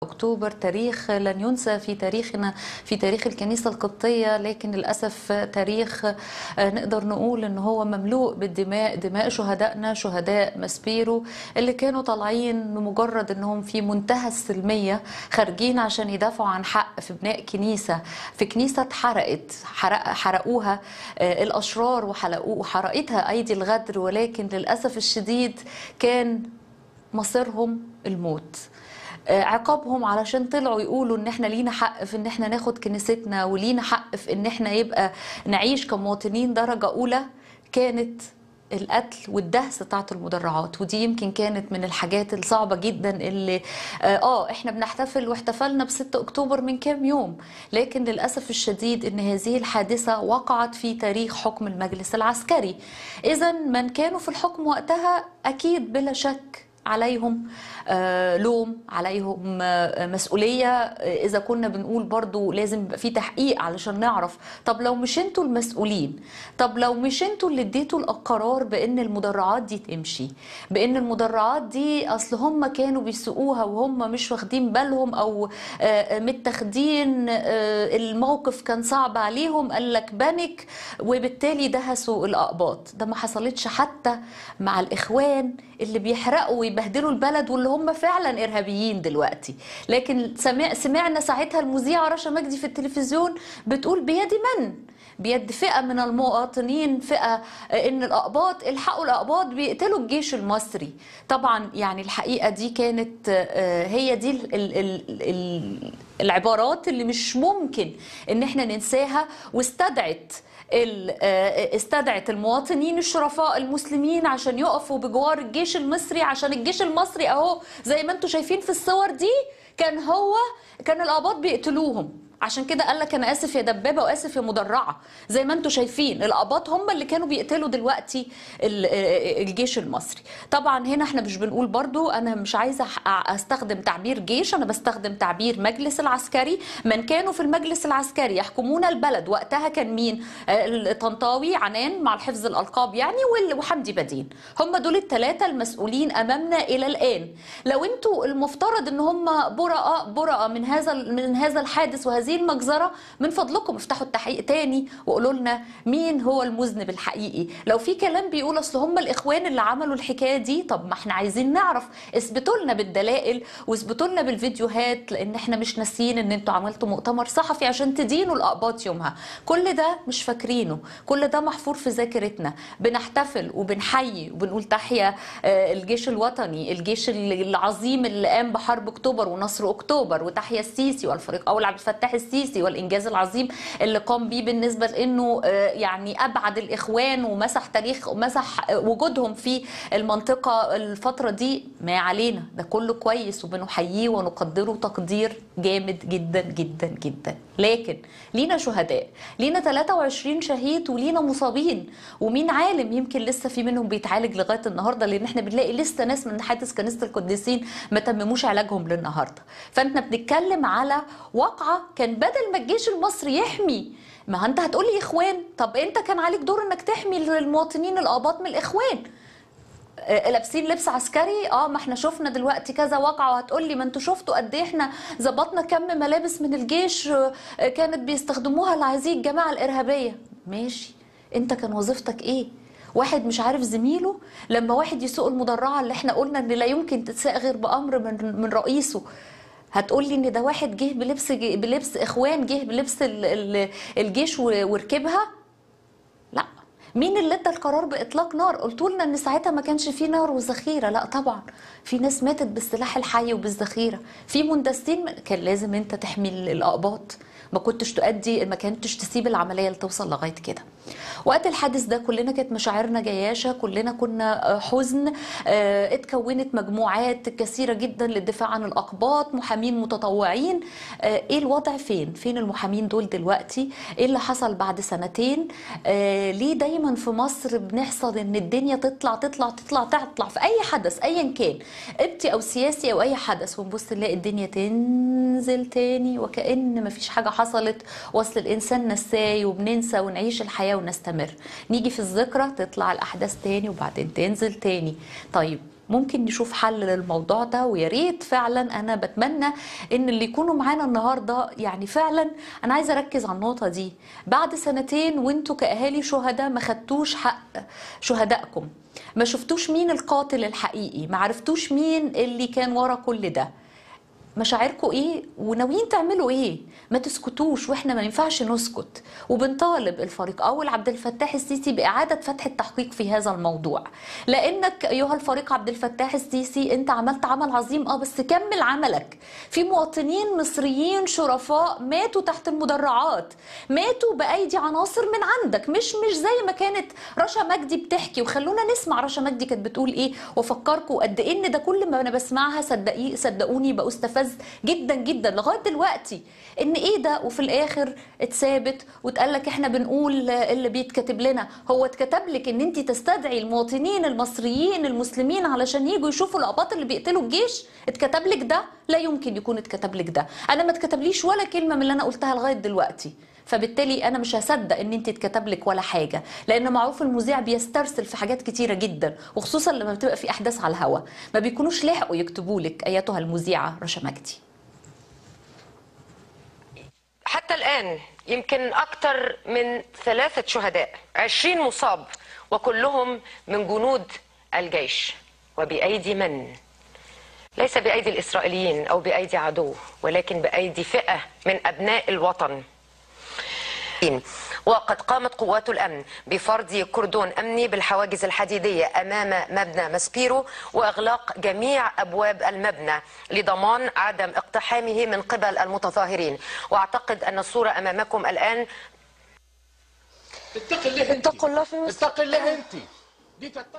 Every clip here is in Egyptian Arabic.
اكتوبر تاريخ لن ينسى في تاريخنا في تاريخ الكنيسه القبطيه لكن للاسف تاريخ نقدر نقول ان هو مملوء بالدماء دماء شهدائنا شهداء مسبيرو اللي كانوا طالعين لمجرد انهم في منتهى السلميه خارجين عشان يدافعوا عن حق في بناء كنيسه في كنيسه اتحرقت حرق حرقوها الاشرار وحرقوها وحرقتها ايدي الغدر ولكن للاسف الشديد كان مصيرهم الموت عقابهم علشان طلعوا يقولوا ان احنا لينا حق في ان احنا ناخد كنيستنا ولينا حق في ان احنا يبقى نعيش كمواطنين درجة اولى كانت القتل والدهس بتاعت المدرعات ودي يمكن كانت من الحاجات الصعبة جدا اللي اه احنا بنحتفل واحتفلنا ب 6 اكتوبر من كام يوم لكن للأسف الشديد ان هذه الحادثة وقعت في تاريخ حكم المجلس العسكري اذا من كانوا في الحكم وقتها اكيد بلا شك عليهم آه لوم عليهم آه مسؤولية آه إذا كنا بنقول برضو لازم يبقى في تحقيق علشان نعرف طب لو مش انتوا المسؤولين طب لو مش انتوا اللي اديتوا القرار بأن المدرعات دي تمشي بأن المدرعات دي أصل هم كانوا بيسوقوها وهم مش واخدين بالهم أو متاخدين الموقف كان صعب عليهم قال لك بانك وبالتالي دهسوا الأقباط ده ما حصلتش حتى مع الإخوان اللي بيحرقوا ويبهدلوا البلد واللي هم فعلا ارهابيين دلوقتي لكن سمع سمعنا ساعتها المذيعه رشا مجدي في التلفزيون بتقول بيد من بيد فئه من المواطنين فئه ان الاقباط الحقوا الاقباط بيقتلوا الجيش المصري طبعا يعني الحقيقه دي كانت هي دي ال ال ال العبارات اللي مش ممكن ان احنا ننساها واستدعت استدعت المواطنين الشرفاء المسلمين عشان يقفوا بجوار الجيش المصري عشان الجيش المصري اهو زي ما انتم شايفين في الصور دي كان هو كان الاباط بيقتلوهم عشان كده قال لك انا اسف يا دبابه واسف يا مدرعه زي ما انتم شايفين الاباط هم اللي كانوا بيقتلوا دلوقتي الجيش المصري طبعا هنا احنا مش بنقول برضو انا مش عايزه استخدم تعبير جيش انا بستخدم تعبير مجلس العسكري من كانوا في المجلس العسكري يحكمون البلد وقتها كان مين طنطاوي عنان مع الحفظ الالقاب يعني وحمدي بدين هم دول الثلاثه المسؤولين امامنا الى الان لو انتوا المفترض ان هم براء براء من هذا من هذا الحادث وهذه المجزرة من فضلكم افتحوا التحقيق تاني وقولوا لنا مين هو المذنب الحقيقي لو في كلام بيقول اصل هم الاخوان اللي عملوا الحكايه دي طب ما احنا عايزين نعرف اثبتوا لنا بالدلائل واثبتوا لنا بالفيديوهات لان احنا مش ناسيين ان انتوا عملتوا مؤتمر صحفي عشان تدينوا الاقباط يومها كل ده مش فاكرينه كل ده محفور في ذاكرتنا بنحتفل وبنحيي وبنقول تحيا الجيش الوطني الجيش العظيم اللي قام بحرب اكتوبر ونصر اكتوبر وتحيا السيسي والفريق اول عبد الفتاح السيسي والانجاز العظيم اللي قام بيه بالنسبه لانه يعني ابعد الاخوان ومسح تاريخ ومسح وجودهم في المنطقه الفتره دي ما علينا ده كله كويس وبنحييه ونقدره تقدير جامد جدا جدا جدا لكن لينا شهداء لينا 23 شهيد ولينا مصابين ومين عالم يمكن لسه في منهم بيتعالج لغايه النهارده لان احنا بنلاقي لسه ناس من حادث كنيسه القديسين ما تمموش علاجهم للنهارده فاحنا بنتكلم على واقعه كان بدل ما الجيش المصري يحمي ما انت هتقولي اخوان طب انت كان عليك دور انك تحمي المواطنين الاباط من الاخوان لابسين لبس عسكري اه ما احنا شفنا دلوقتي كذا واقعه وهتقولي ما انتوا شفتوا قد ايه احنا ظبطنا كم ملابس من الجيش كانت بيستخدموها لهذه الجماعه الارهابيه ماشي انت كان وظيفتك ايه واحد مش عارف زميله لما واحد يسوق المدرعه اللي احنا قلنا ان لا يمكن تتساق غير بامر من من رئيسه هتقول لي ان ده واحد جه بلبس جه بلبس اخوان جه بلبس الجيش وركبها لا مين اللي ادى القرار باطلاق نار قلتوا لنا ان ساعتها ما كانش في نار وذخيره لا طبعا في ناس ماتت بالسلاح الحي وبالذخيره في مندسين كان لازم انت تحمي الاقباط ما كنتش تؤدي ما كنتش تسيب العمليه اللي توصل لغايه كده وقت الحادث ده كلنا كانت مشاعرنا جياشه كلنا كنا حزن اه اتكونت مجموعات كثيره جدا للدفاع عن الاقباط محامين متطوعين اه ايه الوضع فين فين المحامين دول دلوقتي ايه اللي حصل بعد سنتين اه ليه دايما في مصر بنحصل ان الدنيا تطلع تطلع تطلع تطلع في اي حدث ايا كان ابتي او سياسي او اي حدث ونبص نلاقي الدنيا تنزل تاني وكأن مفيش حاجه حصلت واصل الانسان نساي وبننسى ونعيش الحياه ونستمر نيجي في الذكرى تطلع الاحداث تاني وبعدين تنزل تاني طيب ممكن نشوف حل للموضوع ده ويا ريت فعلا انا بتمنى ان اللي يكونوا معانا النهارده يعني فعلا انا عايزه اركز على النقطه دي بعد سنتين وانتوا كاهالي شهداء ما خدتوش حق شهدائكم ما شفتوش مين القاتل الحقيقي ما عرفتوش مين اللي كان ورا كل ده مشاعركم ايه وناويين تعملوا ايه ما تسكتوش واحنا ما ينفعش نسكت وبنطالب الفريق اول عبد الفتاح السيسي باعاده فتح التحقيق في هذا الموضوع لانك ايها الفريق عبد الفتاح السيسي انت عملت عمل عظيم اه بس كمل عملك في مواطنين مصريين شرفاء ماتوا تحت المدرعات ماتوا بايدي عناصر من عندك مش مش زي ما كانت رشا مجدي بتحكي وخلونا نسمع رشا مجدي كانت بتقول ايه وافكركم قد ايه ان ده كل ما انا بسمعها صدقي صدقوني بستفز جدا جدا لغايه دلوقتي ان ايه ده وفي الاخر اتثابت واتقال لك احنا بنقول اللي بيتكتب لنا هو اتكتب لك ان انت تستدعي المواطنين المصريين المسلمين علشان يجوا يشوفوا الاباط اللي بيقتلوا الجيش اتكتب لك ده لا يمكن يكون اتكتب لك ده انا ما اتكتبليش ولا كلمه من اللي انا قلتها لغايه دلوقتي فبالتالي انا مش هصدق ان انت اتكتب لك ولا حاجه لان معروف المذيع بيسترسل في حاجات كتيره جدا وخصوصا لما بتبقى في احداث على الهوا ما بيكونوش لحقوا يكتبوا لك ايتها المذيعه رشا مجدي حتى الآن يمكن أكثر من ثلاثة شهداء عشرين مصاب وكلهم من جنود الجيش وبأيدي من؟ ليس بأيدي الإسرائيليين أو بأيدي عدو ولكن بأيدي فئة من أبناء الوطن وقد قامت قوات الأمن بفرض كردون أمني بالحواجز الحديدية أمام مبنى ماسبيرو وإغلاق جميع أبواب المبنى لضمان عدم اقتحامه من قبل المتظاهرين وأعتقد أن الصورة أمامكم الآن اتق الله انت اتقوا الله في مصر. اتق الله انت دي تتقي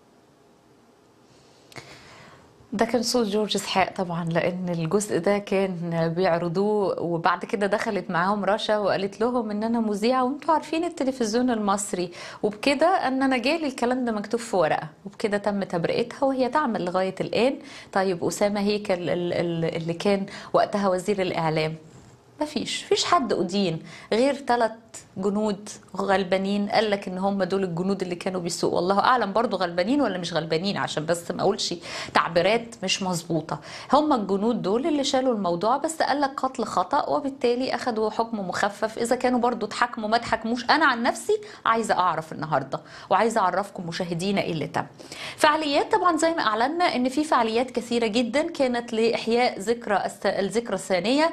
ده كان صوت جورج اسحاق طبعا لان الجزء ده كان بيعرضوه وبعد كده دخلت معاهم رشا وقالت لهم ان انا مذيعه وانتوا عارفين التلفزيون المصري وبكده ان انا جالي الكلام ده مكتوب في ورقه وبكده تم تبرئتها وهي تعمل لغايه الان طيب اسامه هيكل ال- ال- اللي كان وقتها وزير الاعلام مفيش فيش حد أدين غير ثلاث جنود غلبانين قال لك ان هم دول الجنود اللي كانوا بيسوقوا والله اعلم برضو غلبانين ولا مش غلبانين عشان بس ما اقولش تعبيرات مش مظبوطه هم الجنود دول اللي شالوا الموضوع بس قال لك قتل خطا وبالتالي اخذوا حكم مخفف اذا كانوا برضو اتحكموا ما اتحكموش انا عن نفسي عايزه اعرف النهارده وعايزه اعرفكم مشاهدينا ايه اللي تم فعاليات طبعا زي ما اعلنا ان في فعاليات كثيره جدا كانت لاحياء ذكرى الس- الذكرى الثانيه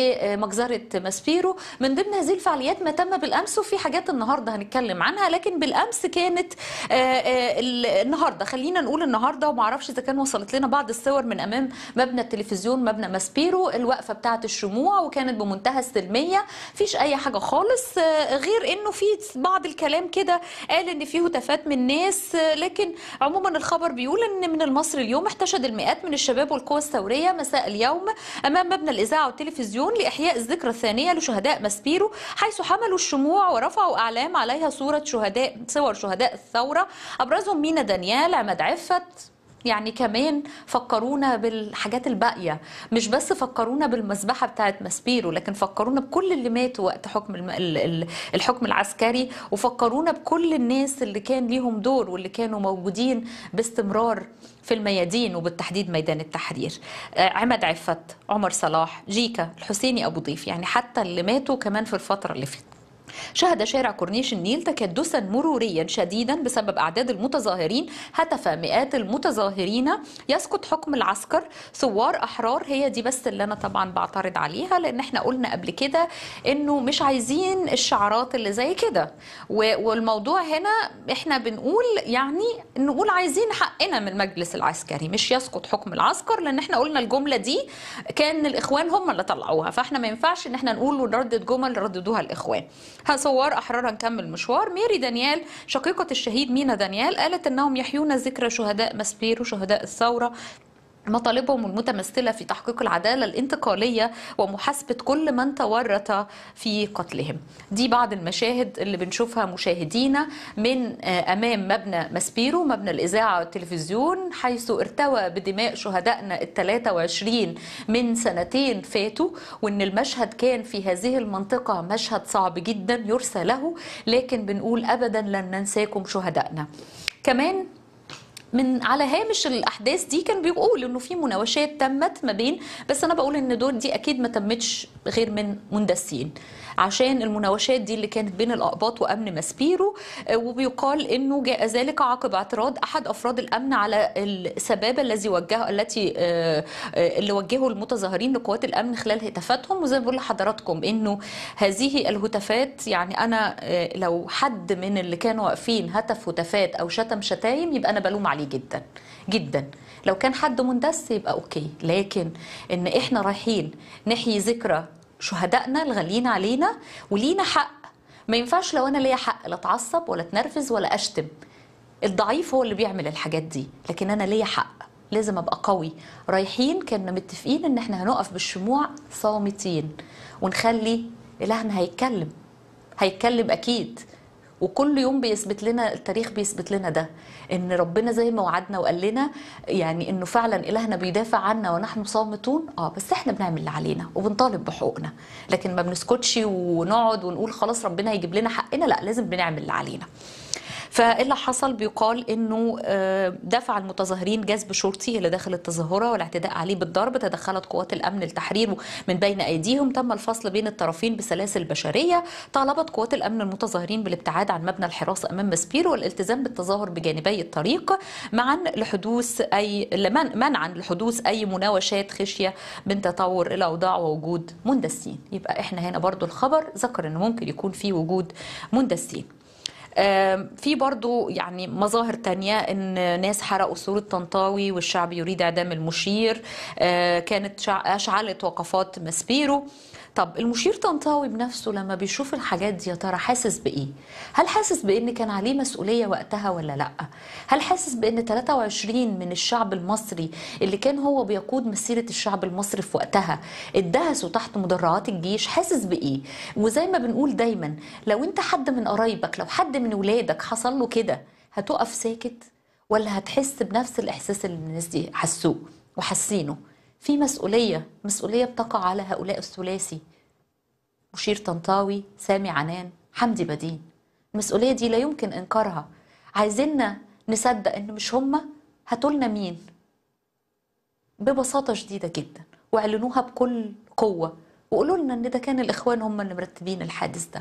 لمجزره ماسبيرو من ضمن هذه الفعاليات ما تم بالامس وفي حاجات النهارده هنتكلم عنها لكن بالامس كانت آه، آه، ال- النهارده خلينا نقول النهارده وما اعرفش اذا كان وصلت لنا بعض الصور من امام مبنى التلفزيون مبنى ماسبيرو الوقفه بتاعه الشموع وكانت بمنتهى السلميه فيش اي حاجه خالص آه، غير انه في بعض الكلام كده قال ان في هتافات من ناس آه، لكن عموما الخبر بيقول ان من المصري اليوم احتشد المئات من الشباب والقوى الثوريه مساء اليوم امام مبنى الاذاعه والتلفزيون لاحياء الذكرى الثانيه لشهداء ماسبيرو حيث حملوا الشموع ورفعوا اعلام عليها صوره شهداء صور شهداء الثوره ابرزهم مينا دانيال عماد عفت يعني كمان فكرونا بالحاجات الباقيه مش بس فكرونا بالمذبحه بتاعت ماسبيرو لكن فكرونا بكل اللي ماتوا وقت حكم الم... ال- ال- الحكم العسكري وفكرونا بكل الناس اللي كان ليهم دور واللي كانوا موجودين باستمرار في الميادين وبالتحديد ميدان التحرير آه، عماد عفت عمر صلاح جيكا الحسيني ابو ضيف يعني حتى اللي ماتوا كمان في الفتره اللي فاتت شهد شارع كورنيش النيل تكدسا مروريا شديدا بسبب اعداد المتظاهرين هتف مئات المتظاهرين يسقط حكم العسكر ثوار احرار هي دي بس اللي انا طبعا بعترض عليها لان احنا قلنا قبل كده انه مش عايزين الشعارات اللي زي كده و- والموضوع هنا احنا بنقول يعني نقول عايزين حقنا من المجلس العسكري مش يسقط حكم العسكر لان احنا قلنا الجمله دي كان الاخوان هم اللي طلعوها فاحنا ما ينفعش ان احنا نقول ونردد جمل رددوها الاخوان ثوار احرار نكمل مشوار ميري دانيال شقيقه الشهيد مينا دانيال قالت انهم يحيون ذكرى شهداء ماسبيرو شهداء الثوره مطالبهم المتمثله في تحقيق العداله الانتقاليه ومحاسبه كل من تورط في قتلهم. دي بعض المشاهد اللي بنشوفها مشاهدينا من آه، امام مبنى ماسبيرو مبنى الاذاعه والتلفزيون حيث ارتوى بدماء شهدائنا ال 23 من سنتين فاتوا وان المشهد كان في هذه المنطقه مشهد صعب جدا يرثى له لكن بنقول ابدا لن ننساكم شهدائنا. كمان من على هامش الاحداث دي كان بيقول انه في مناوشات تمت ما بين بس انا بقول ان دول دي اكيد ما تمتش غير من مندسين عشان المناوشات دي اللي كانت بين الاقباط وامن ماسبيرو آه، وبيقال انه جاء ذلك عقب اعتراض احد افراد الامن على السبابه الذي وجهه التي آه، آه، اللي وجهه المتظاهرين لقوات الامن خلال هتافاتهم وزي ما بقول لحضراتكم انه هذه الهتافات يعني انا آه، لو حد من اللي كانوا واقفين هتف هتافات او شتم شتايم يبقى انا بلوم عليه جدا جدا لو كان حد مندس يبقى اوكي لكن ان احنا رايحين نحيي ذكرى شهدائنا الغاليين علينا ولينا حق ما ينفعش لو انا ليا حق لا اتعصب ولا اتنرفز ولا اشتم الضعيف هو اللي بيعمل الحاجات دي لكن انا ليا حق لازم ابقى قوي رايحين كنا متفقين ان احنا هنقف بالشموع صامتين ونخلي الهنا هيتكلم هيتكلم اكيد وكل يوم بيثبت لنا التاريخ بيثبت لنا ده ان ربنا زي ما وعدنا وقال لنا يعني انه فعلا الهنا بيدافع عنا ونحن صامتون اه بس احنا بنعمل اللي علينا وبنطالب بحقوقنا لكن ما بنسكتش ونقعد ونقول خلاص ربنا هيجيب لنا حقنا لا لازم بنعمل اللي علينا فاللي حصل بيقال انه آه، دفع المتظاهرين جذب شرطي الى داخل التظاهره والاعتداء عليه بالضرب تدخلت قوات الامن لتحريره من بين ايديهم تم الفصل بين الطرفين بسلاسل بشريه طالبت قوات الامن المتظاهرين بالابتعاد عن مبنى الحراسه امام ماسبيرو والالتزام بالتظاهر بجانبي الطريق معا لحدوث اي لمن- منعا لحدوث اي مناوشات خشيه من تطور الاوضاع ووجود مندسين يبقى احنا هنا برضو الخبر ذكر ان ممكن يكون في وجود مندسين آم، في برضو يعني مظاهر تانية ان ناس حرقوا صورة طنطاوي والشعب يريد اعدام المشير آه، كانت شع- اشعلت وقفات ماسبيرو طب المشير طنطاوي بنفسه لما بيشوف الحاجات دي يا ترى حاسس بايه هل حاسس بان كان عليه مسؤولية وقتها ولا لا هل حاسس بان 23 من الشعب المصري اللي كان هو بيقود مسيرة الشعب المصري في وقتها اتدهسوا تحت مدرعات الجيش حاسس بايه وزي ما بنقول دايما لو انت حد من قرايبك لو حد من ولادك حصل له كده هتقف ساكت ولا هتحس بنفس الاحساس اللي الناس دي حسوه وحاسينه في مسؤولية مسؤولية بتقع على هؤلاء الثلاثي مشير طنطاوي سامي عنان حمدي بدين المسؤولية دي لا يمكن إنكارها عايزيننا نصدق إن مش هما هاتولنا مين ببساطة شديدة جدا واعلنوها بكل قوة وقولوا لنا إن ده كان الإخوان هم اللي مرتبين الحادث ده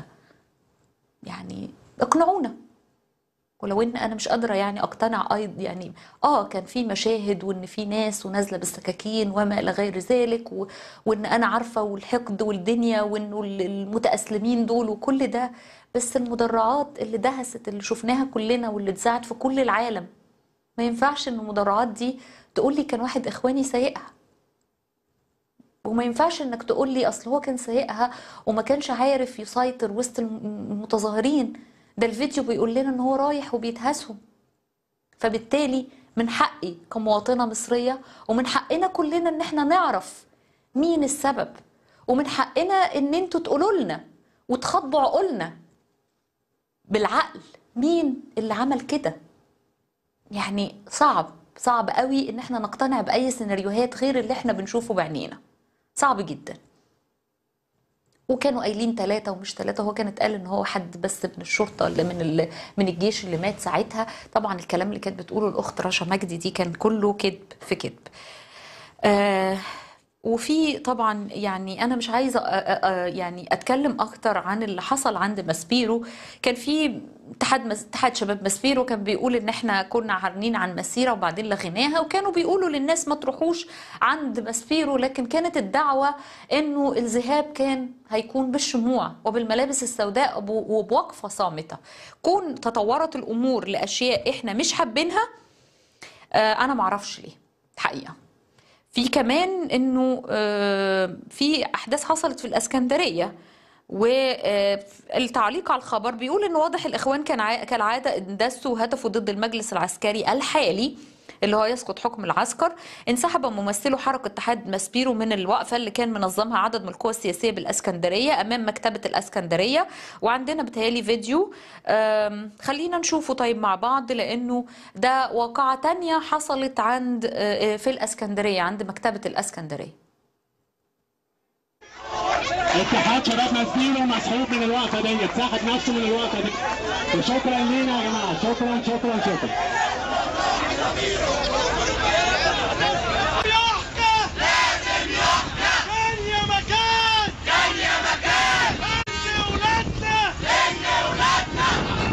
يعني اقنعونا ولو ان انا مش قادره يعني اقتنع ايضا يعني اه كان في مشاهد وان في ناس ونازله بالسكاكين وما الى غير ذلك و... وان انا عارفه والحقد والدنيا وانه ال- المتاسلمين دول وكل ده بس المدرعات اللي دهست اللي شفناها كلنا واللي اتذاعت في كل العالم ما ينفعش ان المدرعات دي تقول لي كان واحد اخواني سايقها وما ينفعش انك تقول لي اصل هو كان سايقها وما كانش عارف يسيطر وسط الم- المتظاهرين ده الفيديو بيقول لنا ان هو رايح وبيدهسهم فبالتالي من حقي كمواطنة مصرية ومن حقنا كلنا ان احنا نعرف مين السبب ومن حقنا ان انتوا تقولوا لنا وتخاطبوا عقولنا بالعقل مين اللي عمل كده يعني صعب صعب قوي ان احنا نقتنع باي سيناريوهات غير اللي احنا بنشوفه بعينينا صعب جدا وكانوا قايلين ثلاثة ومش ثلاثة هو كان اتقال ان هو حد بس من الشرطة اللي من ال... من الجيش اللي مات ساعتها طبعا الكلام اللي كانت بتقوله الاخت رشا مجدي دي كان كله كذب في كذب آه وفي طبعا يعني انا مش عايزه أ- أ- أ- يعني اتكلم اكتر عن اللي حصل عند ماسبيرو كان في اتحاد مس- اتحاد شباب ماسبيرو كان بيقول ان احنا كنا عارنين عن مسيره وبعدين لغيناها وكانوا بيقولوا للناس ما تروحوش عند ماسبيرو لكن كانت الدعوه انه الذهاب كان هيكون بالشموع وبالملابس السوداء وب- وبوقفه صامته كون تطورت الامور لاشياء احنا مش حابينها آه، انا معرفش ليه الحقيقه في كمان انه آه، في احداث حصلت في الاسكندريه والتعليق على الخبر بيقول ان واضح الاخوان كان ع- كالعاده اندسوا وهتفوا ضد المجلس العسكري الحالي اللي هو يسقط حكم العسكر انسحب ممثلو حركة اتحاد ماسبيرو من الوقفة اللي كان منظمها عدد من القوى السياسية بالاسكندرية امام مكتبة الاسكندرية وعندنا بتهيالي فيديو آم، خلينا نشوفه طيب مع بعض لانه ده واقعة تانية حصلت عند آه، آه، في الاسكندرية عند مكتبة الاسكندرية اتحاد شباب ماسبيرو مسحوب من الوقفه ديت ساحب نفسه من الوقفه دي وشكرا لينا يا جماعه شكرا شكرا شكرا يحكى لازم يحكى كان يا مكان كان يا مكان يا ولادنا يا ولادنا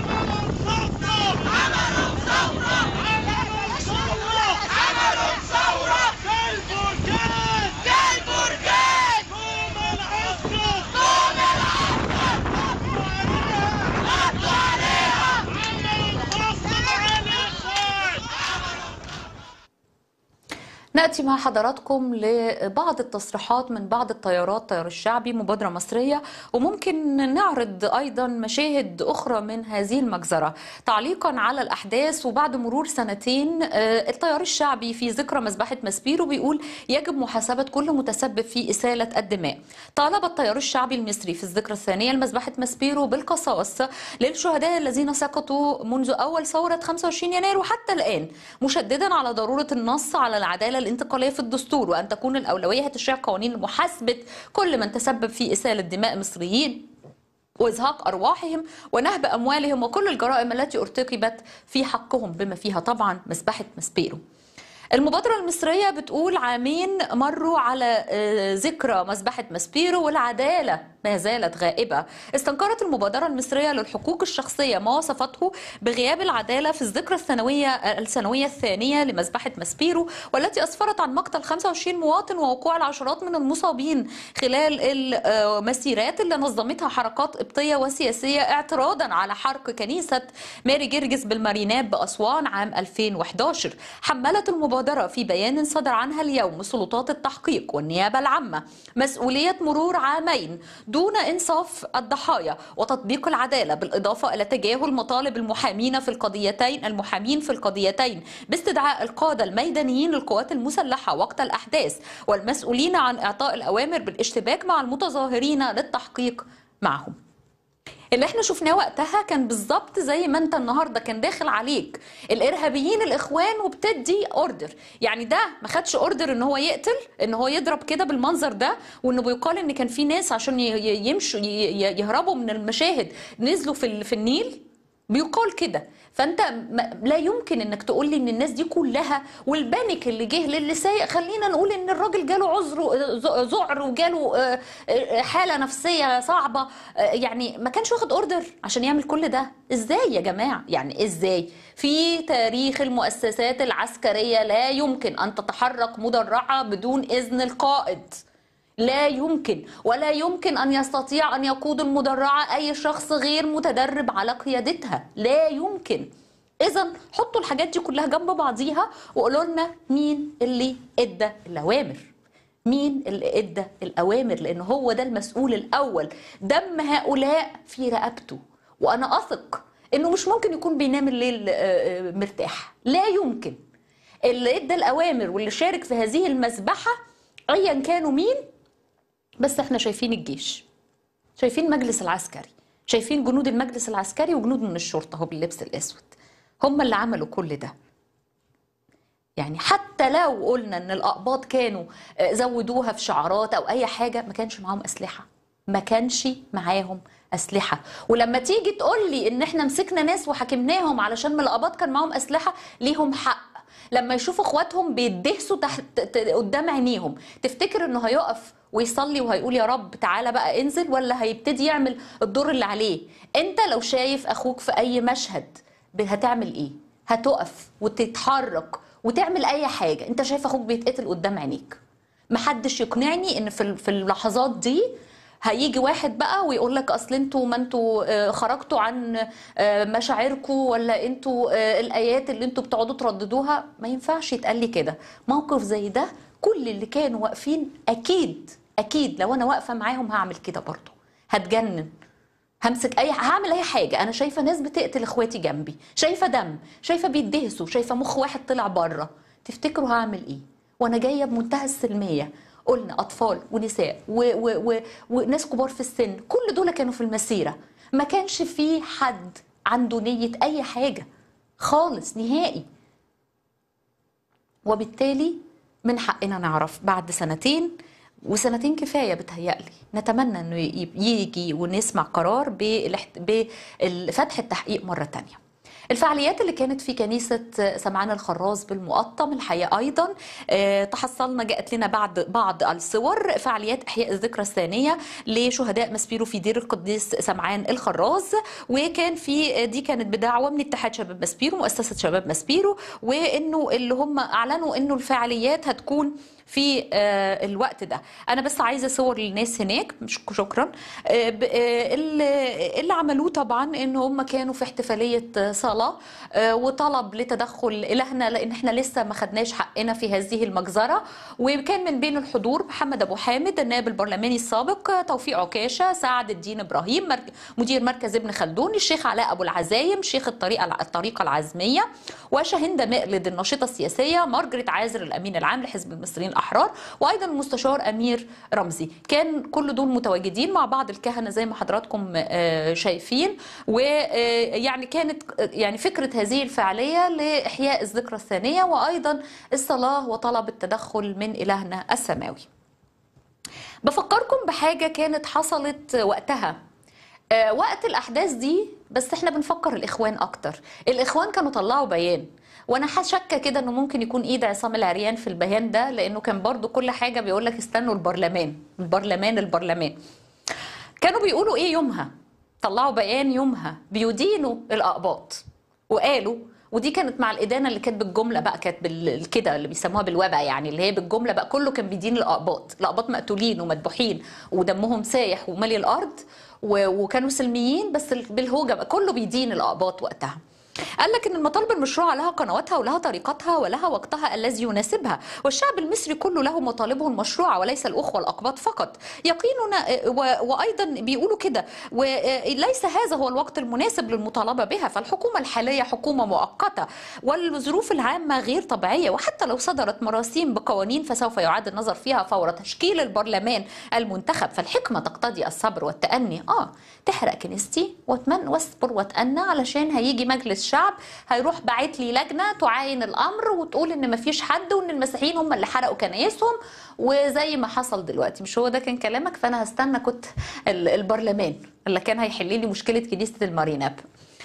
عملوا ثورة عملوا ثورة عملوا ثورة زي البركان زي البركان قوم العسكر قوم العسكر حطوا عليها عملوا الفصل على الخير نأتي مع حضراتكم لبعض التصريحات من بعض الطيارات طيار الشعبي مبادرة مصرية وممكن نعرض أيضا مشاهد أخرى من هذه المجزرة تعليقا على الأحداث وبعد مرور سنتين آه، الطيار الشعبي في ذكرى مذبحة ماسبيرو بيقول يجب محاسبة كل متسبب في إسالة الدماء طالب الطيار الشعبي المصري في الذكرى الثانية لمذبحة ماسبيرو بالقصاص للشهداء الذين سقطوا منذ أول ثورة 25 يناير وحتى الآن مشددا على ضرورة النص على العدالة الانتقالية في الدستور وأن تكون الأولوية تشريع قوانين لمحاسبة كل من تسبب في إسالة دماء مصريين وإزهاق أرواحهم ونهب أموالهم وكل الجرائم التي ارتكبت في حقهم بما فيها طبعا مسبحة ماسبيرو المبادرة المصرية بتقول عامين مروا على آه، ذكرى مذبحة ماسبيرو والعدالة ما زالت غائبة استنكرت المبادرة المصرية للحقوق الشخصية ما وصفته بغياب العدالة في الذكرى السنوية السنوية الثانية لمذبحة ماسبيرو والتي أسفرت عن مقتل 25 مواطن ووقوع العشرات من المصابين خلال المسيرات اللي نظمتها حركات قبطية وسياسية اعتراضا على حرق كنيسة ماري جرجس بالماريناب بأسوان عام 2011 حملت المبادرة في بيان صدر عنها اليوم سلطات التحقيق والنيابة العامة مسؤولية مرور عامين دون إنصاف الضحايا وتطبيق العدالة بالإضافة إلى تجاهل مطالب المحامين في القضيتين المحامين في القضيتين باستدعاء القادة الميدانيين للقوات المسلحة وقت الأحداث والمسؤولين عن إعطاء الأوامر بالاشتباك مع المتظاهرين للتحقيق معهم اللي احنا شفناه وقتها كان بالظبط زي ما انت النهارده كان داخل عليك الارهابيين الاخوان وبتدي اوردر يعني ده ما خدش اوردر ان هو يقتل ان هو يضرب كده بالمنظر ده وانه بيقال ان كان في ناس عشان ي- ي- يمشوا ي- ي- يهربوا من المشاهد نزلوا في ال- في النيل بيقال كده فانت ما- لا يمكن انك تقول لي ان الناس دي كلها والبانيك اللي جه للي سايق خلينا نقول ان الراجل جاله عذر ز- ذعر وجاله آه، آه، حاله نفسيه صعبه آه، يعني ما كانش واخد اوردر عشان يعمل كل ده ازاي يا جماعه يعني ازاي في تاريخ المؤسسات العسكريه لا يمكن ان تتحرك مدرعه بدون اذن القائد لا يمكن ولا يمكن ان يستطيع ان يقود المدرعه اي شخص غير متدرب على قيادتها لا يمكن اذا حطوا الحاجات دي كلها جنب بعضيها وقولوا لنا مين اللي ادى الاوامر مين اللي ادى الاوامر لان هو ده المسؤول الاول دم هؤلاء في رقبته وانا اثق انه مش ممكن يكون بينام الليل آه، آه، مرتاح لا يمكن اللي ادى الاوامر واللي شارك في هذه المذبحه ايا كانوا مين بس احنا شايفين الجيش شايفين مجلس العسكري شايفين جنود المجلس العسكري وجنود من الشرطه هو باللبس الاسود هم اللي عملوا كل ده يعني حتى لو قلنا ان الاقباط كانوا آه، زودوها في شعارات او اي حاجه ما كانش معاهم اسلحه ما كانش معاهم اسلحه ولما تيجي تقول لي ان احنا مسكنا ناس وحاكمناهم علشان من الاقباط كان معاهم اسلحه ليهم حق لما يشوفوا اخواتهم بيدهسوا تحت ت- قدام عينيهم تفتكر انه هيقف ويصلي وهيقول يا رب تعالى بقى انزل ولا هيبتدي يعمل الدور اللي عليه انت لو شايف اخوك في اي مشهد ب- هتعمل ايه هتقف وتتحرك وتعمل اي حاجه انت شايف اخوك بيتقتل قدام عينيك محدش يقنعني ان في ال- في اللحظات دي هيجي واحد بقى ويقول لك اصل انتوا ما انتوا آه، خرجتوا عن آه، مشاعركم ولا انتوا آه، الايات اللي انتوا بتقعدوا ترددوها ما ينفعش يتقال لي كده موقف زي ده كل اللي كانوا واقفين اكيد اكيد لو انا واقفه معاهم هعمل كده برضه هتجنن همسك اي هعمل اي حاجه انا شايفه ناس بتقتل اخواتي جنبي شايفه دم شايفه بيدهسوا شايفه مخ واحد طلع بره تفتكروا هعمل ايه وانا جايه بمنتهى السلميه قلنا اطفال ونساء و و و وناس كبار في السن كل دول كانوا في المسيره ما كانش في حد عنده نيه اي حاجه خالص نهائي وبالتالي من حقنا نعرف بعد سنتين وسنتين كفايه بتهيألي نتمنى انه ي- يجي ونسمع قرار بالاحت- بفتح التحقيق مره تانية الفعاليات اللي كانت في كنيسة سمعان الخراز بالمقطم الحقيقة أيضا آه، تحصلنا جاءت لنا بعض بعض الصور فعاليات إحياء الذكرى الثانية لشهداء مسبيرو في دير القديس سمعان الخراز وكان في دي كانت بدعوة من اتحاد شباب مسبيرو مؤسسة شباب مسبيرو وإنه اللي هم أعلنوا إنه الفعاليات هتكون في آه، الوقت ده انا بس عايزه صور للناس هناك مش شكرا آه، ب- آه، اللي اللي عملوه طبعا ان هم كانوا في احتفاليه آه، صلاه آه، وطلب لتدخل الهنا لان احنا لسه ما خدناش حقنا في هذه المجزره وكان من بين الحضور محمد ابو حامد النائب البرلماني السابق آه، توفيق عكاشه سعد الدين ابراهيم مرك- مدير مركز ابن خلدون الشيخ علاء ابو العزايم شيخ الطريقه الطريقه العزميه وشاهندة مقلد الناشطه السياسيه مارجريت عازر الامين العام لحزب المصريين الاحرار وايضا المستشار امير رمزي كان كل دول متواجدين مع بعض الكهنه زي ما حضراتكم آه، شايفين ويعني كانت آه، يعني فكره هذه الفعاليه لاحياء الذكرى الثانيه وايضا الصلاه وطلب التدخل من الهنا السماوي بفكركم بحاجة كانت حصلت وقتها آه، وقت الأحداث دي بس احنا بنفكر الإخوان أكتر الإخوان كانوا طلعوا بيان وانا شاكه كده انه ممكن يكون ايد عصام العريان في البيان ده لانه كان برضو كل حاجه بيقول لك استنوا البرلمان البرلمان البرلمان كانوا بيقولوا ايه يومها طلعوا بيان يومها بيدينوا الاقباط وقالوا ودي كانت مع الادانه اللي كانت بالجمله بقى كانت بال- كده اللي بيسموها بالوبا يعني اللي هي بالجمله بقى كله كان بيدين الاقباط الاقباط مقتولين ومذبوحين ودمهم سايح ومالي الارض و- وكانوا سلميين بس ال- بالهوجه بقى كله بيدين الاقباط وقتها قال لك ان المطالب المشروعه لها قنواتها ولها طريقتها ولها وقتها الذي يناسبها والشعب المصري كله له مطالبه المشروعه وليس الاخوه الاقباط فقط يقيننا و- وايضا بيقولوا كده وليس هذا هو الوقت المناسب للمطالبه بها فالحكومه الحاليه حكومه مؤقته والظروف العامه غير طبيعيه وحتى لو صدرت مراسيم بقوانين فسوف يعاد النظر فيها فور تشكيل البرلمان المنتخب فالحكمه تقتضي الصبر والتأني اه تحرق كنيستي واتمن واصبر واتأنى علشان هيجي مجلس شعب هيروح باعت لي لجنه تعاين الامر وتقول ان مفيش حد وان المسيحيين هم اللي حرقوا كنايسهم وزي ما حصل دلوقتي مش هو ده كان كلامك فانا هستنى كنت ال- البرلمان اللي كان هيحل لي مشكله كنيسه الماريناب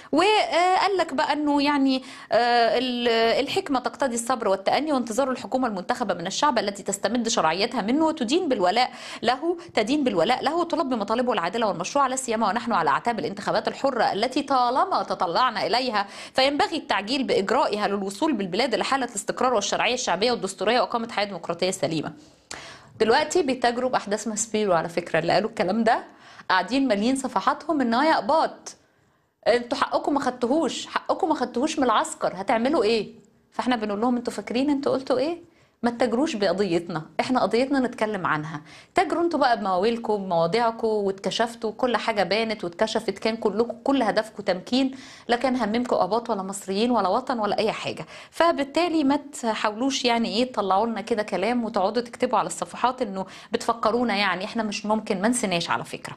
وقال لك بقى انه يعني آه، ال- الحكمه تقتضي الصبر والتأني وانتظار الحكومه المنتخبه من الشعب التي تستمد شرعيتها منه وتدين بالولاء له تدين بالولاء له وتلب بمطالبه العادله والمشروعه لا سيما ونحن على اعتاب الانتخابات الحره التي طالما تطلعنا اليها فينبغي التعجيل باجرائها للوصول بالبلاد لحاله الاستقرار والشرعيه الشعبيه والدستوريه واقامه حياه ديمقراطيه سليمه. دلوقتي بيتاجروا باحداث ماسبيرو على فكره اللي قالوا الكلام ده قاعدين مالين صفحاتهم ان هي اقباط انتوا حقكم ما خدتوهوش حقكم ما خدتوهوش من العسكر هتعملوا ايه فاحنا بنقول لهم انتوا فاكرين انتوا قلتوا ايه ما تتاجروش بقضيتنا احنا قضيتنا نتكلم عنها تاجروا انتوا بقى بمواويلكم بمواضيعكم واتكشفتوا كل حاجه بانت واتكشفت كان كلكم كل هدفكم تمكين لا كان هممكم اباط ولا مصريين ولا وطن ولا اي حاجه فبالتالي ما تحاولوش يعني ايه تطلعوا لنا كده كلام وتقعدوا تكتبوا على الصفحات انه بتفكرونا يعني احنا مش ممكن ما نسيناش على فكره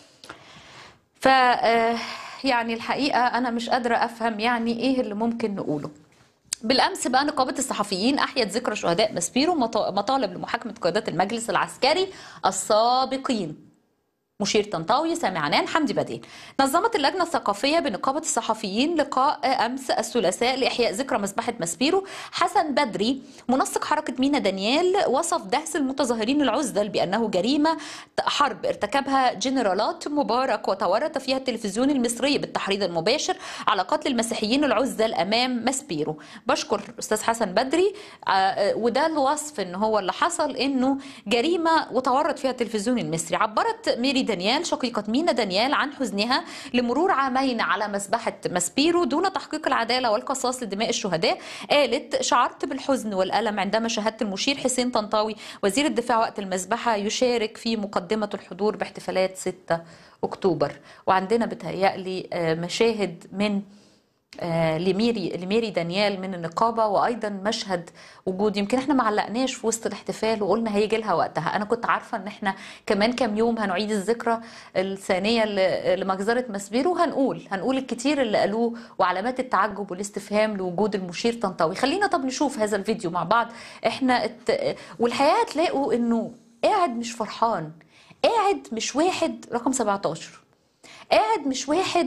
ف آه، يعني الحقيقه انا مش قادره افهم يعني ايه اللي ممكن نقوله بالامس بقى نقابه الصحفيين احيت ذكرى شهداء ماسبيرو مط- مطالب لمحاكمه قيادات المجلس العسكري السابقين مشير طنطاوي سامي عنان حمدي بدين نظمت اللجنة الثقافية بنقابة الصحفيين لقاء أمس الثلاثاء لإحياء ذكرى مذبحة مسبيرو حسن بدري منسق حركة مينا دانيال وصف دهس المتظاهرين العزل بأنه جريمة حرب ارتكبها جنرالات مبارك وتورط فيها التلفزيون المصري بالتحريض المباشر على قتل المسيحيين العزل أمام مسبيرو بشكر أستاذ حسن بدري آه، وده الوصف ان هو اللي حصل انه جريمه وتورط فيها التلفزيون المصري عبرت ميري دانيال شقيقه مينا دانيال عن حزنها لمرور عامين على مذبحه ماسبيرو دون تحقيق العداله والقصاص لدماء الشهداء قالت شعرت بالحزن والالم عندما شاهدت المشير حسين طنطاوي وزير الدفاع وقت المذبحه يشارك في مقدمه الحضور باحتفالات 6 اكتوبر وعندنا بتهيألي آه، مشاهد من آه، لميري لميري دانيال من النقابه وايضا مشهد وجود يمكن احنا ما علقناش في وسط الاحتفال وقلنا هيجي لها وقتها انا كنت عارفه ان احنا كمان كام يوم هنعيد الذكرى الثانيه ل- لمجزره مسبيرو وهنقول هنقول الكتير اللي قالوه وعلامات التعجب والاستفهام لوجود المشير طنطاوي خلينا طب نشوف هذا الفيديو مع بعض احنا ات... والحقيقه هتلاقوا انه قاعد مش فرحان قاعد مش واحد رقم 17 قاعد مش واحد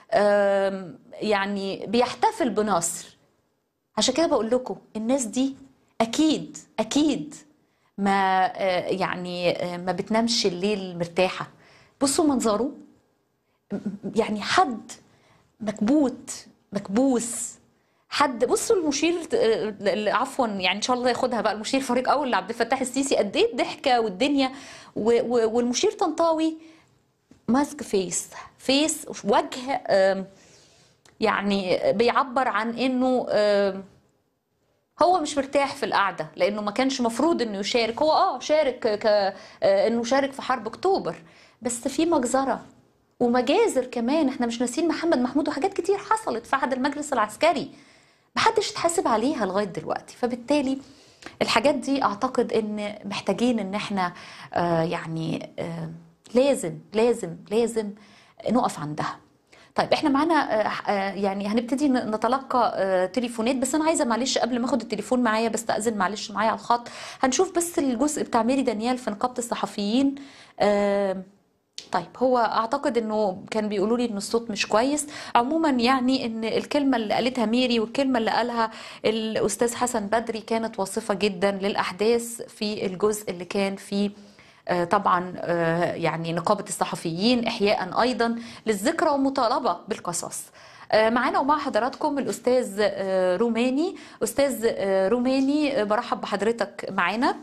آم، يعني بيحتفل بنصر عشان كده بقول لكم الناس دي اكيد اكيد ما آه، يعني آه، ما بتنامش الليل مرتاحه بصوا منظره م- يعني حد مكبوت مكبوس حد بصوا المشير آه، ل- عفوا يعني ان شاء الله ياخدها بقى المشير فريق اول لعبد الفتاح السيسي قد ايه الضحكه والدنيا و- و- والمشير طنطاوي ماسك فيس فيس وجه آم، يعني بيعبر عن انه آم، هو مش مرتاح في القعده لانه ما كانش مفروض انه يشارك هو اه شارك ك آه، انه شارك في حرب اكتوبر بس في مجزره ومجازر كمان احنا مش ناسيين محمد محمود وحاجات كتير حصلت في عهد المجلس العسكري محدش اتحاسب عليها لغايه دلوقتي فبالتالي الحاجات دي اعتقد ان محتاجين ان احنا آه يعني آه لازم لازم لازم نقف عندها طيب احنا معانا آه، آه، يعني هنبتدي ن- نتلقى آه، تليفونات بس انا عايزه معلش قبل ما اخد التليفون معايا بستأذن معلش معايا على الخط هنشوف بس الجزء بتاع ميري دانيال في نقابه الصحفيين آه، طيب هو اعتقد انه كان بيقولوا لي ان الصوت مش كويس عموما يعني ان الكلمه اللي قالتها ميري والكلمه اللي قالها الاستاذ حسن بدري كانت واصفه جدا للاحداث في الجزء اللي كان فيه آه، طبعا آه، يعني نقابه الصحفيين احياء ايضا للذكرى ومطالبه بالقصاص آه، معانا ومع حضراتكم الاستاذ آه، روماني استاذ آه، روماني آه، برحب بحضرتك معانا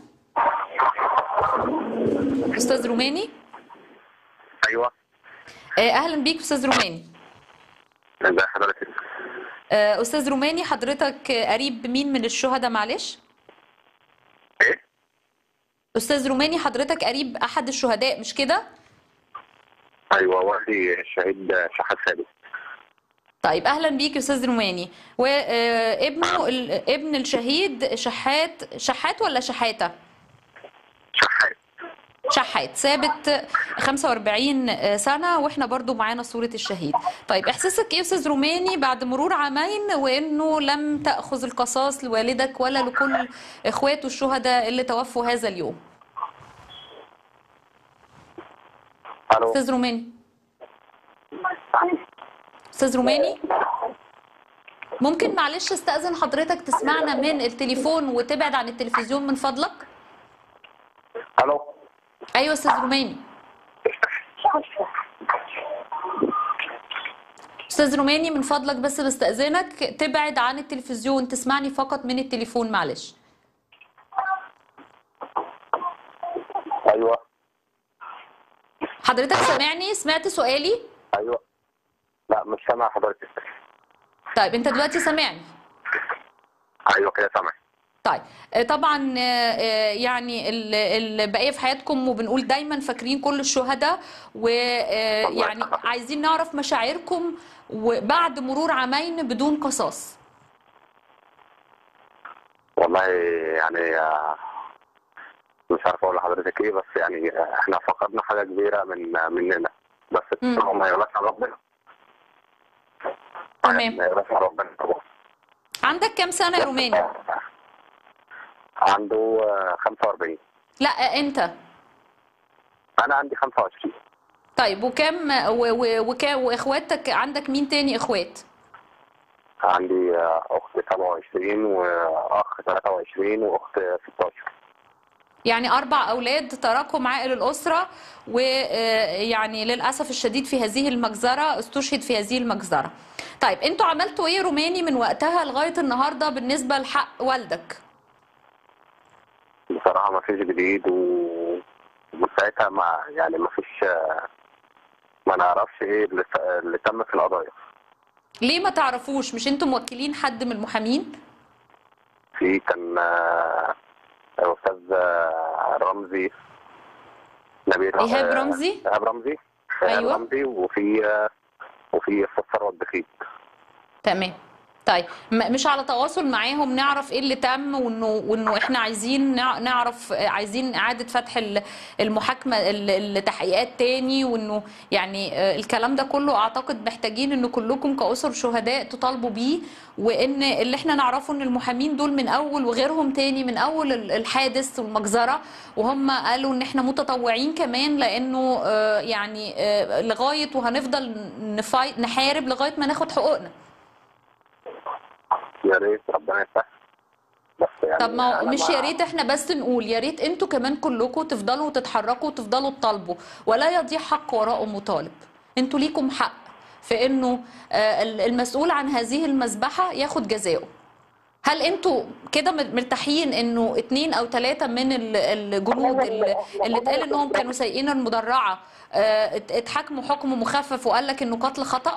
استاذ روماني ايوه آه، اهلا بيك استاذ روماني ازي حضرتك آه، استاذ روماني حضرتك آه، قريب مين من الشهداء معلش ايه استاذ روماني حضرتك قريب احد الشهداء مش كده ايوه والدي الشهيد شحات خالد طيب اهلا بيك يا استاذ روماني وابنه ابن الشهيد شحات شحات ولا شحاته شحات شحات ثابت 45 سنة واحنا برضو معانا صورة الشهيد طيب احساسك ايه يا استاذ روماني بعد مرور عامين وانه لم تأخذ القصاص لوالدك ولا لكل اخواته الشهداء اللي توفوا هذا اليوم الو استاذ روماني استاذ روماني ممكن معلش استأذن حضرتك تسمعنا من التليفون وتبعد عن التلفزيون من فضلك الو ايوه استاذ روماني استاذ روماني من فضلك بس بستأذنك تبعد عن التلفزيون تسمعني فقط من التليفون معلش ايوه حضرتك سامعني سمعت سؤالي ايوه لا مش سامع حضرتك طيب انت دلوقتي سامعني ايوه كده سامع طيب آه، طبعا آه، آه، يعني ال- البقيه في حياتكم وبنقول دايما فاكرين كل الشهداء ويعني عايزين نعرف مشاعركم وبعد مرور عامين بدون قصاص والله يعني آه، مش عارف اقول لحضرتك ايه بس يعني آه، احنا فقدنا حاجه كبيره من مننا بس مم. هو ما يغلاش على ربنا تمام. ما يغلاش على ربنا طبعا عندك كام سنه يا روماني عنده آه، 45 لا آه، انت انا عندي 25 طيب وكم و- و- وكام واخواتك عندك مين تاني اخوات عندي آه، اخت 27 واخ 23 واخت 16 يعني أربع أولاد تراكم عائل الأسرة ويعني للأسف الشديد في هذه المجزرة استشهد في هذه المجزرة طيب أنتوا عملتوا إيه روماني من وقتها لغاية النهاردة بالنسبة لحق والدك بصراحة ما فيش جديد و... ومن ساعتها ما يعني ما فيش ما نعرفش ايه اللي, اللي تم في القضايا ليه ما تعرفوش مش أنتوا موكلين حد من المحامين في كان آه، الاستاذ آه، رمزي نبيل إيهاب آه، رمزي؟ ايهاب رمزي إيهاب أيوة. رمزي وفي آه، وفي استاذ ثروت بخيت تمام طيب م- مش على تواصل معاهم نعرف ايه اللي تم وانه وانه احنا عايزين نع- نعرف عايزين اعاده فتح ال- المحاكمه ال- التحقيقات تاني وانه يعني آه، الكلام ده كله اعتقد محتاجين ان كلكم كاسر شهداء تطالبوا بيه وان اللي احنا نعرفه ان المحامين دول من اول وغيرهم تاني من اول ال- الحادث والمجزره وهم قالوا ان احنا متطوعين كمان لانه آه، يعني آه، لغايه وهنفضل نفاي- نحارب لغايه ما ناخد حقوقنا يا ريت ربنا يفتح بس يعني طب ما هو أنا مش مع- يا ريت احنا بس نقول يا ريت انتوا كمان كلكم تفضلوا تتحركوا وتفضلوا تطالبوا ولا يضيع حق وراء مطالب انتوا ليكم حق في انه آه، المسؤول عن هذه المذبحه ياخد جزاؤه هل انتوا كده مرتاحين انه اتنين او ثلاثة من ال- الجنود اللي اللي اتقال انهم كانوا سايقين المدرعة آه، ات- اتحاكموا حكم مخفف وقال لك انه قتل خطأ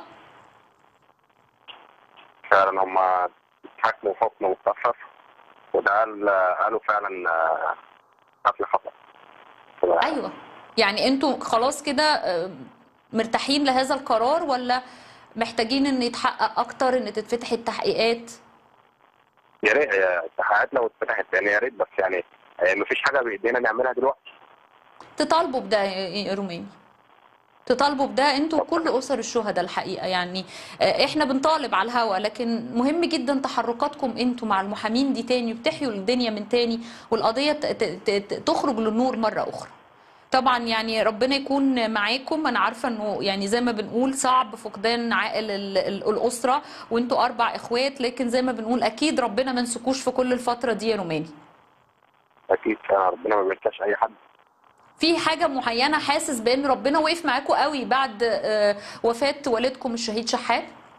فعلا هم حكموا حكم مخفف وده قال قالوا فعلا آه، قتل خطأ ايوه يعني انتوا خلاص كده آه، مرتاحين لهذا القرار ولا محتاجين ان يتحقق اكتر ان تتفتح التحقيقات يا ريت هي التحقيقات لو اتفتحت تاني يا ريت بس يعني آه، مفيش حاجه بايدينا نعملها دلوقتي تطالبوا بده يا يا روماني تطالبوا بده انتوا وكل اسر الشهداء الحقيقه يعني آه، احنا بنطالب على الهوا لكن مهم جدا تحركاتكم انتوا مع المحامين دي تاني وبتحيوا الدنيا من تاني والقضيه ت- ت- ت- تخرج للنور مره اخرى طبعا يعني ربنا يكون معاكم انا عارفه انه يعني زي ما بنقول صعب فقدان عائل ال- ال- الاسره وانتوا اربع اخوات لكن زي ما بنقول اكيد ربنا ما نسكوش في كل الفتره دي يا روماني اكيد فعلا ربنا ما بينساش اي حد في حاجة معينة حاسس بأن ربنا وقف معاكم قوي بعد آه، وفاة والدكم الشهيد شحات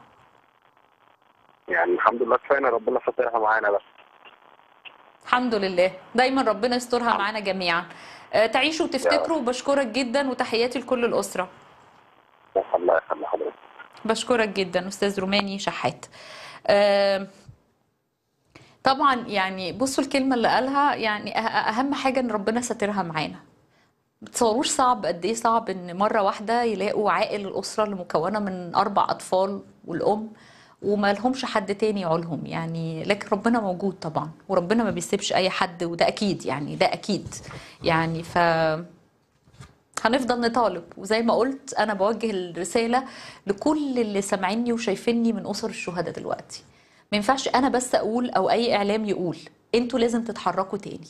يعني الحمد لله كفايه ان ربنا سترها معانا بس الحمد لله دايما ربنا يسترها معانا جميعا آه، تعيشوا وتفتكروا وبشكرك جدا وتحياتي لكل الأسرة الله يخلي حضرتك بشكرك جدا أستاذ روماني شحات آه، طبعا يعني بصوا الكلمة اللي قالها يعني أه- أهم حاجة إن ربنا ساترها معانا بتصوروش صعب قد ايه صعب ان مره واحده يلاقوا عائل الاسره اللي مكونه من اربع اطفال والام وما لهمش حد تاني يعولهم يعني لكن ربنا موجود طبعا وربنا ما بيسيبش اي حد وده اكيد يعني ده اكيد يعني ف هنفضل نطالب وزي ما قلت انا بوجه الرساله لكل اللي سامعيني وشايفيني من اسر الشهداء دلوقتي ما ينفعش انا بس اقول او اي اعلام يقول انتوا لازم تتحركوا تاني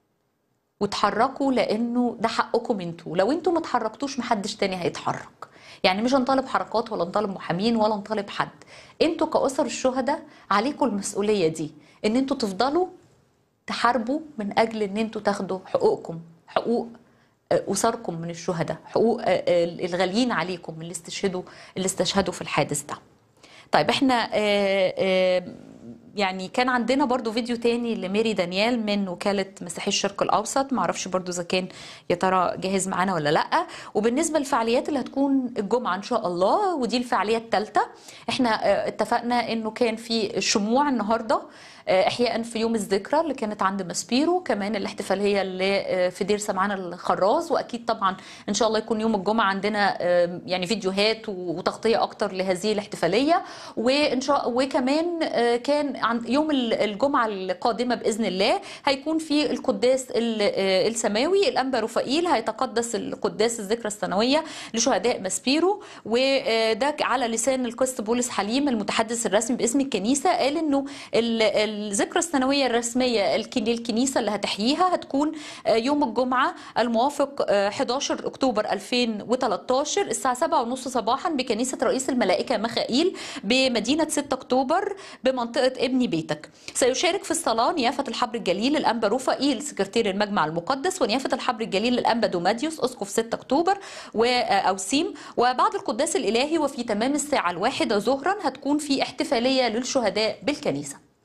وتحركوا لانه ده حقكم انتوا لو انتوا ما اتحركتوش محدش تاني هيتحرك يعني مش هنطالب حركات ولا نطالب محامين ولا نطالب حد انتوا كأسر الشهداء عليكم المسؤولية دي ان انتوا تفضلوا تحاربوا من اجل ان انتوا تاخدوا حقوقكم حقوق آه، اسركم من الشهداء حقوق آه، آه، الغاليين عليكم اللي استشهدوا اللي استشهدوا في الحادث ده طيب احنا آه، آه، يعني كان عندنا برضو فيديو تاني لميري دانيال من وكالة مسيحي الشرق الأوسط معرفش برضو إذا كان يا ترى جاهز معانا ولا لأ وبالنسبة للفعاليات اللي هتكون الجمعة إن شاء الله ودي الفعالية الثالثة احنا آه، اتفقنا إنه كان في شموع النهاردة آه، إحياء في يوم الذكرى اللي كانت عند ماسبيرو كمان الاحتفالية اللي آه، في دير سمعان الخراز وأكيد طبعا إن شاء الله يكون يوم الجمعة عندنا آه، يعني فيديوهات وتغطية أكتر لهذه الاحتفالية وإن شاء وكمان آه، كان عن يوم ال- الجمعة القادمة بإذن الله هيكون في القداس ال- آه، السماوي الأنبا رفائيل هيتقدس القداس الذكرى السنوية لشهداء ماسبيرو وده على لسان القس بولس حليم المتحدث الرسمي باسم الكنيسة قال إنه ال- الذكرى السنوية الرسمية الك- للكنيسة اللي هتحييها هتكون آه، يوم الجمعة الموافق آه، 11 أكتوبر 2013 الساعة 7:30 صباحا بكنيسة رئيس الملائكة ميخائيل بمدينة 6 أكتوبر بمنطقة ابن بيتك سيشارك في الصلاة نيافة الحبر الجليل الأنبا رفائيل سكرتير المجمع المقدس ونيافة الحبر الجليل الأنبا دوماديوس أسقف 6 أكتوبر و- أو سيم وبعد القداس الإلهي وفي تمام الساعة الواحدة ظهرا هتكون في احتفالية للشهداء بالكنيسة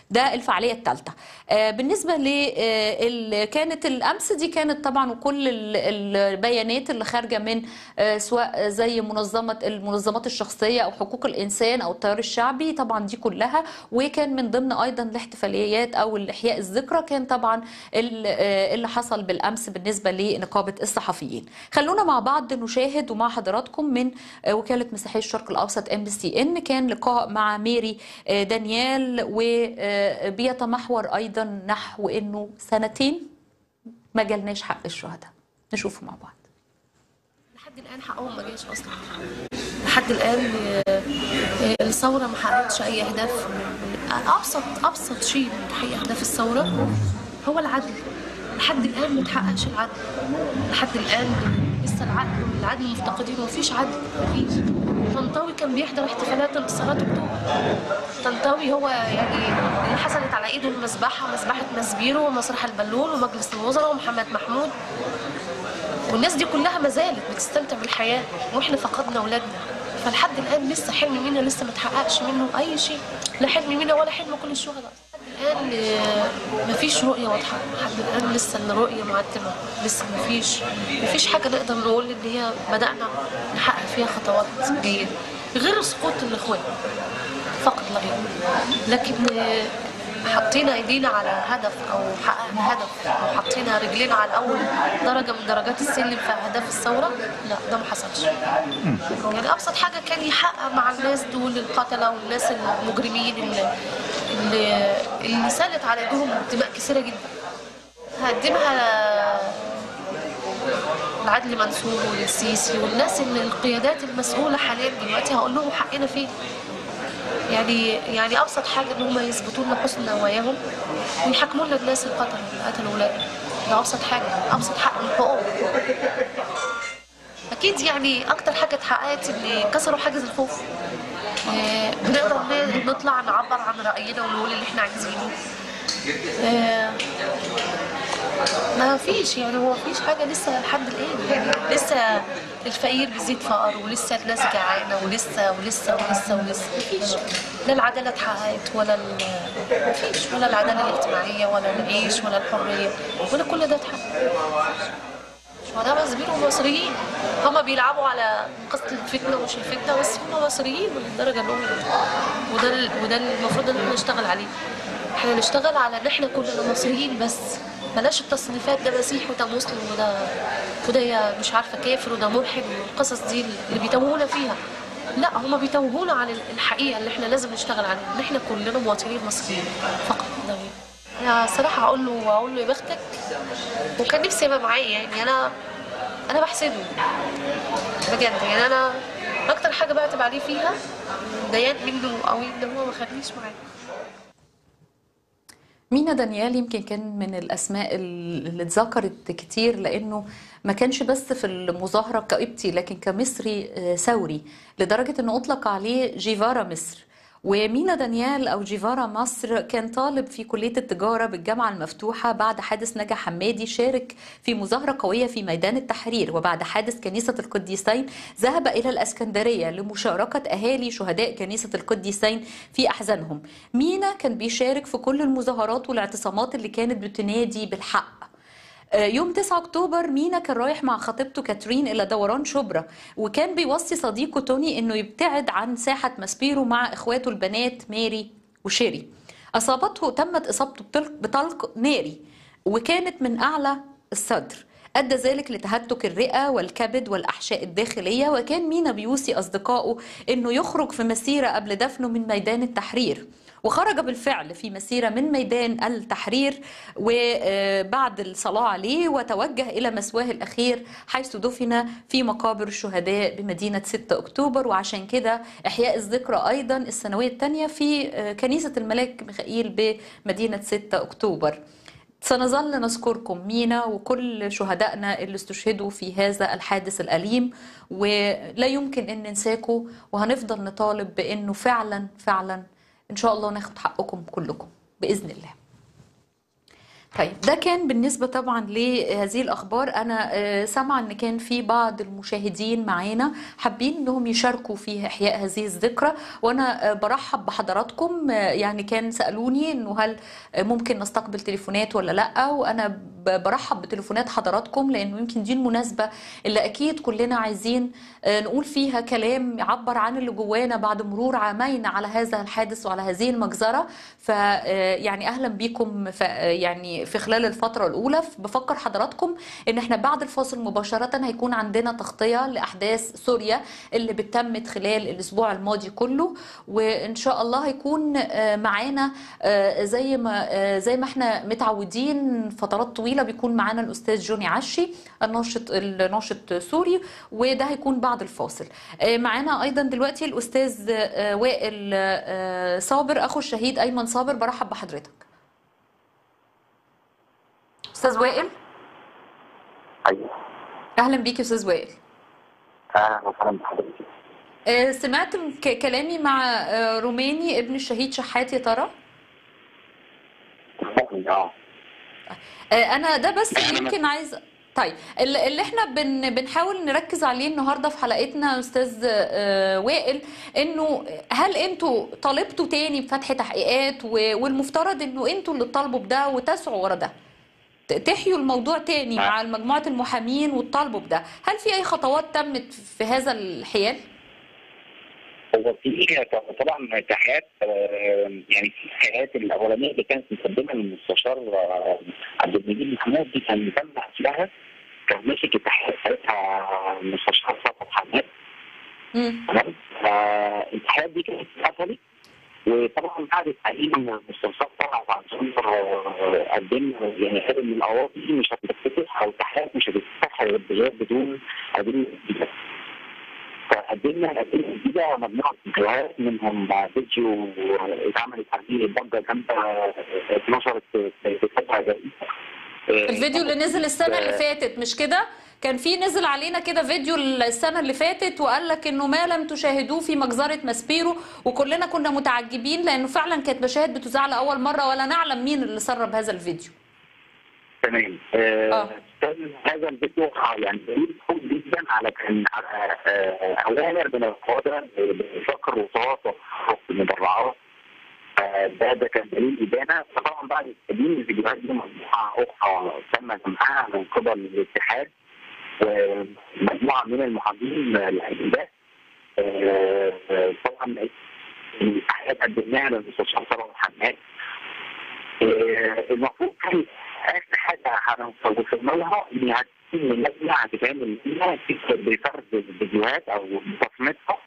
ده الفعاليه الثالثه بالنسبه ل كانت الامس دي كانت طبعا وكل ال- البيانات اللي خارجه من آه، سواء زي منظمه المنظمات الشخصيه او حقوق الانسان او التيار الشعبي طبعا دي كلها وكان من ضمن ايضا الاحتفاليات او الاحياء الذكرى كان طبعا ال- آه، اللي حصل بالامس بالنسبه لنقابه الصحفيين خلونا مع بعض نشاهد ومع حضراتكم من آه، وكاله مسيحي الشرق الاوسط ام بي سي ان كان لقاء مع ميري آه، دانيال وبيتمحور ايضا نحو انه سنتين ما جالناش حق الشهداء نشوفه مع بعض لحد الان حقهم ما جاش اصلا لحد الان آه، آه، الثوره ما حققتش اي اهداف ابسط ابسط شيء من تحقيق اهداف الثوره هو العدل لحد الان ما تحققش العدل لحد الان لسه العدل العدل مفتقدين ومفيش عدل مفيش طنطاوي كان بيحضر احتفالات انتصارات اكتوبر طنطاوي هو يعني اللي حصلت على ايده المذبحه مذبحه مسبيرو ومسرح البالون ومجلس الوزراء ومحمد محمود والناس دي كلها ما زالت بتستمتع بالحياه واحنا فقدنا اولادنا فلحد الان لسه حلم مينا لسه ما تحققش منه اي شيء لا حلم مينا ولا حلم كل الشهداء لحد الان ما فيش رؤيه واضحه لحد الان لسه الرؤيه معتمه لسه ما فيش ما فيش حاجه نقدر نقول ان هي بدانا نحقق فيها خطوات جيده غير سقوط الاخوان فقط لا غير لكن حطينا ايدينا على هدف او حققنا هدف او حطينا رجلينا على اول درجه من درجات السلم في اهداف الثوره لا ده ما حصلش يعني ابسط حاجه كان يحقق مع الناس دول القتله والناس المجرمين اللي اللي, اللي سالت على ايديهم دماء كثيره جدا هقدمها العدل منصور والسيسي والناس اللي القيادات المسؤوله حاليا دلوقتي هقول لهم حقنا فين يعني يعني ابسط حاجه ان هم يثبتوا لنا حسن نواياهم ويحاكموا لنا الناس اللي قتلوا اللي قتلوا اولادنا ده ابسط حاجه ابسط حق من حقوقهم اكيد يعني اكتر حاجه اتحققت ان كسروا حاجز الخوف آه، بنقدر ن- نطلع نعبر عن راينا ونقول اللي احنا عايزينه آه، ما فيش يعني هو فيش حاجه لسه لحد الان يعني لسه الفقير بيزيد فقر ولسه الناس جعانه ولسه ولسه ولسه ولسه مفيش لا العداله اتحققت ولا ال- مفيش ولا العداله الاجتماعيه ولا العيش ولا الحريه ولا كل ده اتحقق شهداء مسبير ومصريين هما بيلعبوا على قصة الفتنة ومش الفتنة بس هما مصريين من الدرجة الأولى وده ال- وده المفروض إن احنا نشتغل عليه احنا نشتغل على إن احنا كلنا مصريين بس بلاش التصنيفات ده مسيحي وده مسلم وده وده يا مش عارفة كافر وده ملحد والقصص دي اللي بيتوهونا فيها لا هما بيتوهونا عن الحقيقة اللي احنا لازم نشتغل عليها إن احنا كلنا مواطنين مصريين فقط ده غير. أنا صراحة أقول له أقول له يا بختك وكان نفسي يبقى معايا يعني انا انا بحسده بجد يعني انا اكتر حاجه بعتب عليه فيها ضايقت منه قوي ان هو ما خدنيش معاه مينا دانيال يمكن كان من الاسماء اللي اتذكرت كتير لانه ما كانش بس في المظاهره كقبطي لكن كمصري آه، ثوري لدرجه انه اطلق عليه جيفارا مصر ومينا دانيال او جيفارا مصر كان طالب في كليه التجاره بالجامعه المفتوحه بعد حادث نجا حمادي شارك في مظاهره قويه في ميدان التحرير وبعد حادث كنيسه القديسين ذهب الى الاسكندريه لمشاركه اهالي شهداء كنيسه القديسين في احزانهم مينا كان بيشارك في كل المظاهرات والاعتصامات اللي كانت بتنادي بالحق آه، يوم 9 اكتوبر مينا كان رايح مع خطيبته كاترين الى دوران شبرا وكان بيوصي صديقه توني انه يبتعد عن ساحه ماسبيرو مع اخواته البنات ماري وشيري اصابته تمت اصابته بطلق, بطلق ناري وكانت من اعلى الصدر أدى ذلك لتهتك الرئة والكبد والأحشاء الداخلية وكان مينا بيوصي أصدقائه أنه يخرج في مسيرة قبل دفنه من ميدان التحرير وخرج بالفعل في مسيرة من ميدان التحرير وبعد الصلاة عليه وتوجه إلى مسواه الأخير حيث دفن في مقابر الشهداء بمدينة 6 أكتوبر وعشان كده إحياء الذكرى أيضا السنوية الثانية في كنيسة الملاك ميخائيل بمدينة 6 أكتوبر سنظل نذكركم مينا وكل شهدائنا اللي استشهدوا في هذا الحادث الأليم ولا يمكن أن ننساكم وهنفضل نطالب بأنه فعلا فعلا إن شاء الله ناخد حقكم كلكم بإذن الله طيب ده كان بالنسبة طبعا لهذه الأخبار أنا آه، سامعة أن كان في بعض المشاهدين معانا حابين أنهم يشاركوا في إحياء هذه الذكرى وأنا آه، برحب بحضراتكم آه، يعني كان سألوني أنه هل آه، ممكن نستقبل تليفونات ولا لأ وأنا ب- برحب بتليفونات حضراتكم لأنه يمكن دي المناسبة اللي أكيد كلنا عايزين آه، نقول فيها كلام يعبر عن اللي جوانا بعد مرور عامين على هذا الحادث وعلى هذه المجزرة ف آه، يعني أهلا بيكم ف- آه، يعني في خلال الفترة الأولى بفكر حضراتكم إن إحنا بعد الفاصل مباشرة هيكون عندنا تغطية لأحداث سوريا اللي بتمت خلال الأسبوع الماضي كله وإن شاء الله هيكون آه، معانا آه، زي ما آه، زي ما احنا متعودين فترات طويلة بيكون معانا الأستاذ جوني عشي الناشط الناشط سوري وده هيكون بعد الفاصل آه، معانا أيضا دلوقتي الأستاذ آه، وائل آه، صابر أخو الشهيد أيمن صابر برحب بحضرتك أستاذ وائل ايوه أهلا بيك يا أستاذ وائل اهلا وسهلا بحضرتك آه، سمعت ك- كلامي مع آه، روماني ابن الشهيد شحات يا ترى؟ اه آه، انا ده بس يمكن عايز طيب اللي اللي احنا بن بنحاول نركز عليه النهارده في حلقتنا استاذ آه، وائل انه هل انتوا طالبتوا تاني بفتح تحقيقات و- والمفترض انه انتوا اللي تطالبوا بده وتسعوا ورا ده ت- تحيوا الموضوع تاني مع مجموعه المحامين وتطالبوا بده هل في اي خطوات تمت في هذا الحيال هو في طبعا تحيات آه، يعني في التحيات الاولانيه اللي كانت مقدمه للمستشار آه، عبد المجيد محمود دي كان تم قتلها كان ماسك التحيات ساعتها المستشار صفوت حماد مم. تمام فالتحيات دي كانت اتقتلت وطبعا بعد التحقيق المستشار طلع بعد شهر آه، قدم يعني قال ان القواضي دي مش هتتفتح او التحقيقات مش هتتفتح غير بدون ادله جديده فقدمنا الأدلة الجديدة مجموعة فيديوهات منهم فيديو اتعملت عليه ضجة جامدة اتنشرت في في سبع دقائق الفيديو اللي نزل السنه اللي فاتت مش كده كان في نزل علينا كده فيديو السنه اللي فاتت وقال لك انه ما لم تشاهدوه في مجزره ماسبيرو وكلنا كنا متعجبين لانه فعلا كانت مشاهد بتذاع لاول مره ولا نعلم مين اللي سرب هذا الفيديو تمام آه. آه، كان هذا الفيديو يعني دليل قوي جدا على كان على آه، اوامر من القاده بفكر وتواصل في المدرعات آه، ده ده كان دليل ادانه فطبعا بعد تقديم الفيديوهات دي مجموعه اخرى تم جمعها من قبل الاتحاد ومجموعه من المحامين الاجنباء آه، آه، طبعا الاتحاد قدمناها للمستشار صلاح حماد آه، المفروض كان اخر حاجه هنوصلنا لها ان هتكون اللجنه هتتعمل فيها فكره بفرد الفيديوهات او تصميمها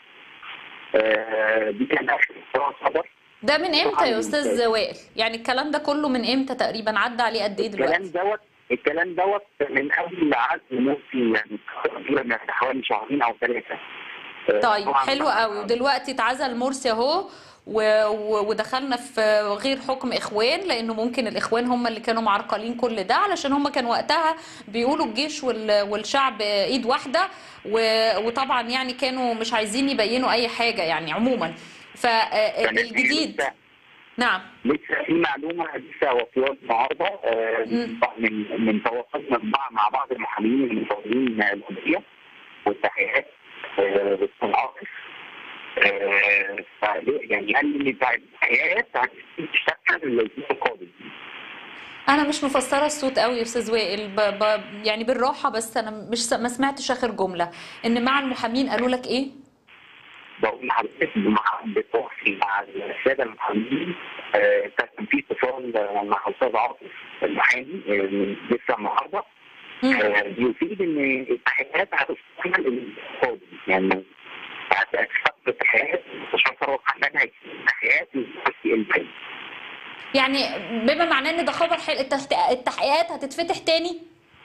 آه، دي كان اخر قرار صدر ده من امتى يا استاذ وائل يعني الكلام ده كله من امتى تقريبا عدى عليه قد ايه الكلام دلوقتي دوت الكلام دوت من قبل عزل مرسي يعني كبيرة من حوالي شهرين او ثلاثه آه، طيب طبعاً حلو بقى- قوي ودلوقتي اتعزل مرسي اهو و- و- ودخلنا في غير حكم اخوان لانه ممكن الاخوان هم اللي كانوا معرقلين كل ده علشان هم كانوا وقتها بيقولوا الجيش وال- والشعب ايد واحده و- وطبعا يعني كانوا مش عايزين يبينوا اي حاجه يعني عموما كان فالجديد لسه- نعم لسه في معلومه لسه وصيات النهارده آه، مم. من من تواصلنا مع مع بعض المحامين المفوضين القضيه والتحقيقات آه، دكتور عاطف آه، ف- يعني قال لي بتاع التحقيقات هتشتغل الاسبوع القادم انا مش مفسره الصوت قوي يا استاذ وائل ب... ب... يعني بالراحه بس انا مش س... ما سمعتش اخر جمله ان مع المحامين قالوا لك ايه بقول لحضرتك مع بالتواصل مع الساده المحامين آه، كان في اتصال آه، مع الاستاذ عاطف المحامي آه، لسه النهارده مم. آه، بيفيد ان التحقيقات هتستعمل القاضي يعني هتستقبل التحقيقات مستشار ثروت حماد هيكتب التحقيقات في البيت يعني بما معناه ان ده خبر حلو التحت- التحقيقات هتتفتح تاني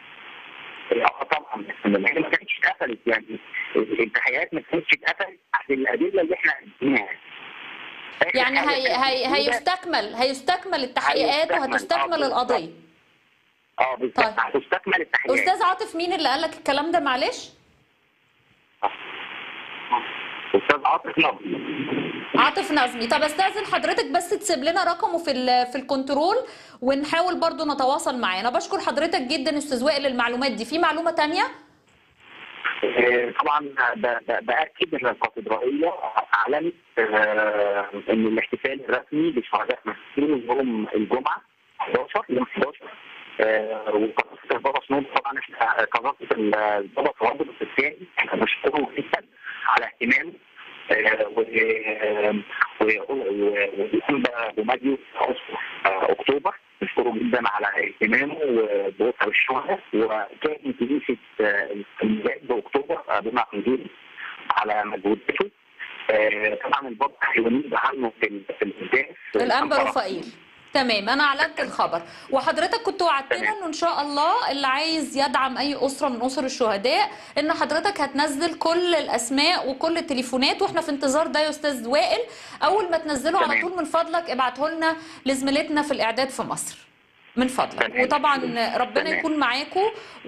اه طبعا بس لما هي ما كانتش اتقفلت يعني التحقيقات ما كانتش اتقفلت بعد الادله اللي احنا قدمناها آخر يعني حاجة هي كانت هي موجودة- هيستكمل هيستكمل التحقيقات هيستكمل، وهتستكمل آه، القضيه اه بالظبط طيب. هتستكمل التحقيقات استاذ عاطف مين اللي قال لك الكلام ده معلش استاذ عاطف نبي عاطف نظمي طب استاذن حضرتك بس تسيب لنا رقمه في ال- في الكنترول ونحاول برضو نتواصل معاه انا بشكر حضرتك جدا استاذ وائل المعلومات دي في معلومه تانية آه، طبعا ب- ب- باكد ان الكاتدرائيه اعلنت آه، ان الاحتفال الرسمي لشهداء فلسطين يوم الجمعه 11 يوم 11 آه، وقصه البابا شنود طبعا احنا قصه البابا صواب الثاني احنا بنشكره جدا على اهتمامه آه، و- و- و- والانبا بوماديوس اسقف آه، اكتوبر بشكره جدا على اهتمامه باسر الشهداء وكان كنيسه آه، الميلاد باكتوبر آه، بما قديم على مجهوداته آه، طبعا البابا هيونيب عنه في ال- في القداس الانبا رفائيل تمام انا اعلنت الخبر وحضرتك كنت وعدتنا تمام. انه ان شاء الله اللي عايز يدعم اي اسره من اسر الشهداء ان حضرتك هتنزل كل الاسماء وكل التليفونات واحنا في انتظار ده يا استاذ وائل اول ما تنزله على تمام. طول من فضلك ابعته لنا لزميلتنا في الاعداد في مصر من فضلك تمام. وطبعا ربنا تمام. يكون معاكم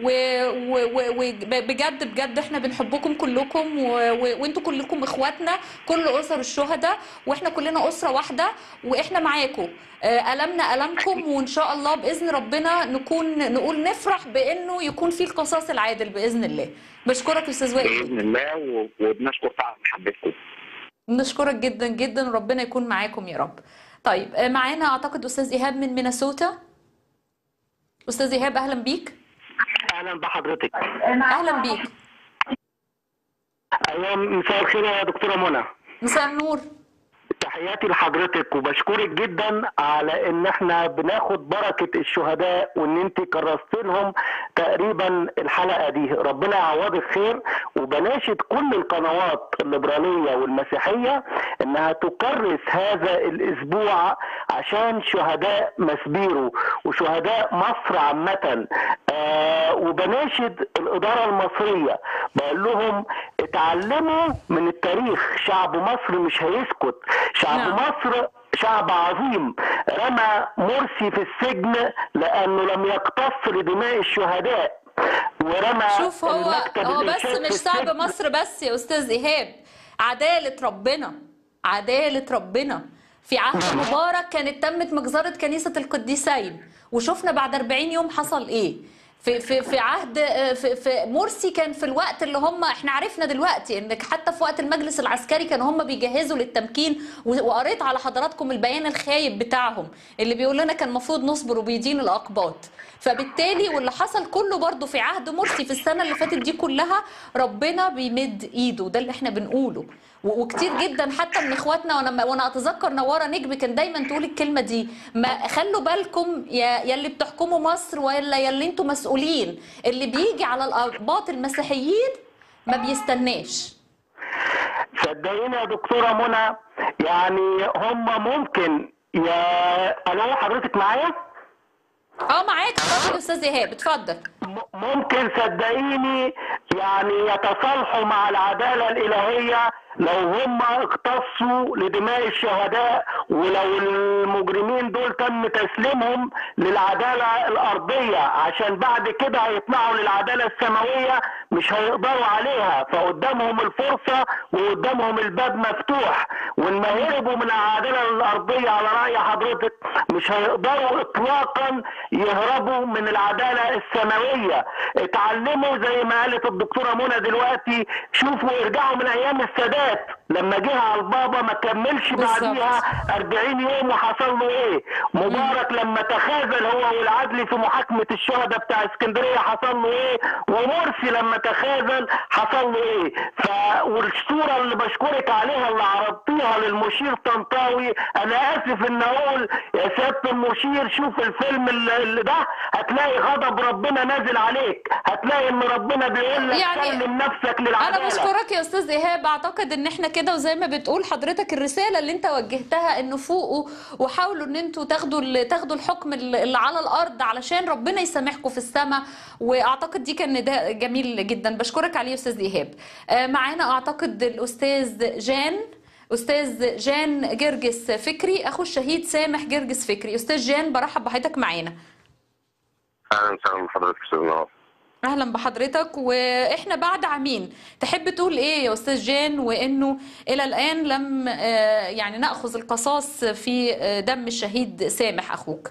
وبجد بجد احنا بنحبكم كلكم و- و- وانتوا كلكم اخواتنا كل اسر الشهداء واحنا كلنا اسره واحده واحنا معاكم آه، ألمنا ألمكم وإن شاء الله بإذن ربنا نكون نقول نفرح بإنه يكون في القصاص العادل بإذن الله بشكرك يا أستاذ وائل باذن الله و- وبنشكر طبعا محبتكم نشكرك جدا جدا وربنا يكون معاكم يا رب طيب آه، معانا أعتقد أستاذ إيهاب من مينيسوتا أستاذ إيهاب أهلا بيك اهلا بحضرتك أهلا بيك ايوه مساء الخير يا دكتوره منى مساء النور تحياتي لحضرتك وبشكرك جدا على ان احنا بناخد بركه الشهداء وان انت كرست لهم تقريبا الحلقه دي ربنا يعوضك خير وبناشد كل القنوات الليبراليه والمسيحيه انها تكرس هذا الاسبوع عشان شهداء مسبيرو وشهداء مصر عامه آه وبناشد الاداره المصريه بقول لهم اتعلموا من التاريخ شعب مصر مش هيسكت شعب نعم. مصر شعب عظيم رمى مرسي في السجن لانه لم يقتص لدماء الشهداء ورمى شوف هو المكتب هو بس الإرشاد في مش شعب السجن. مصر بس يا استاذ ايهاب عداله ربنا عداله ربنا في عهد مبارك كانت تمت مجزره كنيسه القديسين وشفنا بعد 40 يوم حصل ايه في في في عهد في, في مرسي كان في الوقت اللي هم احنا عرفنا دلوقتي انك حتى في وقت المجلس العسكري كانوا هم بيجهزوا للتمكين و- وقريت على حضراتكم البيان الخايب بتاعهم اللي بيقول لنا كان المفروض نصبر وبيدين الاقباط فبالتالي واللي حصل كله برضو في عهد مرسي في السنه اللي فاتت دي كلها ربنا بيمد ايده ده اللي احنا بنقوله و- وكتير جدا حتى من اخواتنا وانا وانا اتذكر نواره نجم كان دايما تقول الكلمه دي ما خلوا بالكم يا يا اللي بتحكموا مصر ولا يا اللي انتوا مسؤولين اللي بيجي على الاباط المسيحيين ما بيستناش صدقيني يا دكتوره منى يعني هم ممكن يا الو حضرتك معايا؟ اه معاك اتفضل يا استاذ ايهاب اتفضل م- ممكن صدقيني يعني يتصالحوا مع العدالة الإلهية لو هم اقتصوا لدماء الشهداء ولو المجرمين دول تم تسليمهم للعدالة الأرضية عشان بعد كده هيطلعوا للعدالة السماوية مش هيقدروا عليها فقدامهم الفرصة وقدامهم الباب مفتوح وإن ما هربوا من العدالة الأرضية على رأي حضرتك مش هيقدروا إطلاقا يهربوا من العدالة السماوية اتعلموا زي ما قالت الدكتورة منى دلوقتي شوفوا ارجعوا من أيام السادات لما جه على البابا ما كملش بالظبط. بعديها 40 يوم وحصل له ايه مبارك لما تخاذل هو والعدلي في محاكمة الشهداء بتاع اسكندرية حصل له ايه ومرسي لما تخاذل حصل له ايه ف والصورة اللي بشكرك عليها اللي عرضتيها للمشير طنطاوي انا اسف ان اقول يا سيادة المشير شوف الفيلم اللي اللي ده هتلاقي غضب ربنا نازل عليك هتلاقي ان ربنا بيقول لك يعني سلم نفسك للعدالة انا بشكرك يا استاذ ايهاب اعتقد ان احنا كده وزي ما بتقول حضرتك الرساله اللي انت وجهتها انه فوقوا وحاولوا ان انتوا تاخدوا ال- تاخدوا الحكم اللي على الارض علشان ربنا يسامحكم في السماء واعتقد دي كان نداء جميل جدا بشكرك عليه يا استاذ ايهاب آه، معانا اعتقد الاستاذ جان استاذ جان جرجس فكري اخو الشهيد سامح جرجس فكري استاذ جان برحب بحضرتك معانا اهلا وسهلا بحضرتك استاذ نهار اهلا بحضرتك واحنا بعد عامين تحب تقول ايه يا استاذ جان وانه الى الان لم آه، يعني ناخذ القصاص في آه، دم الشهيد سامح اخوك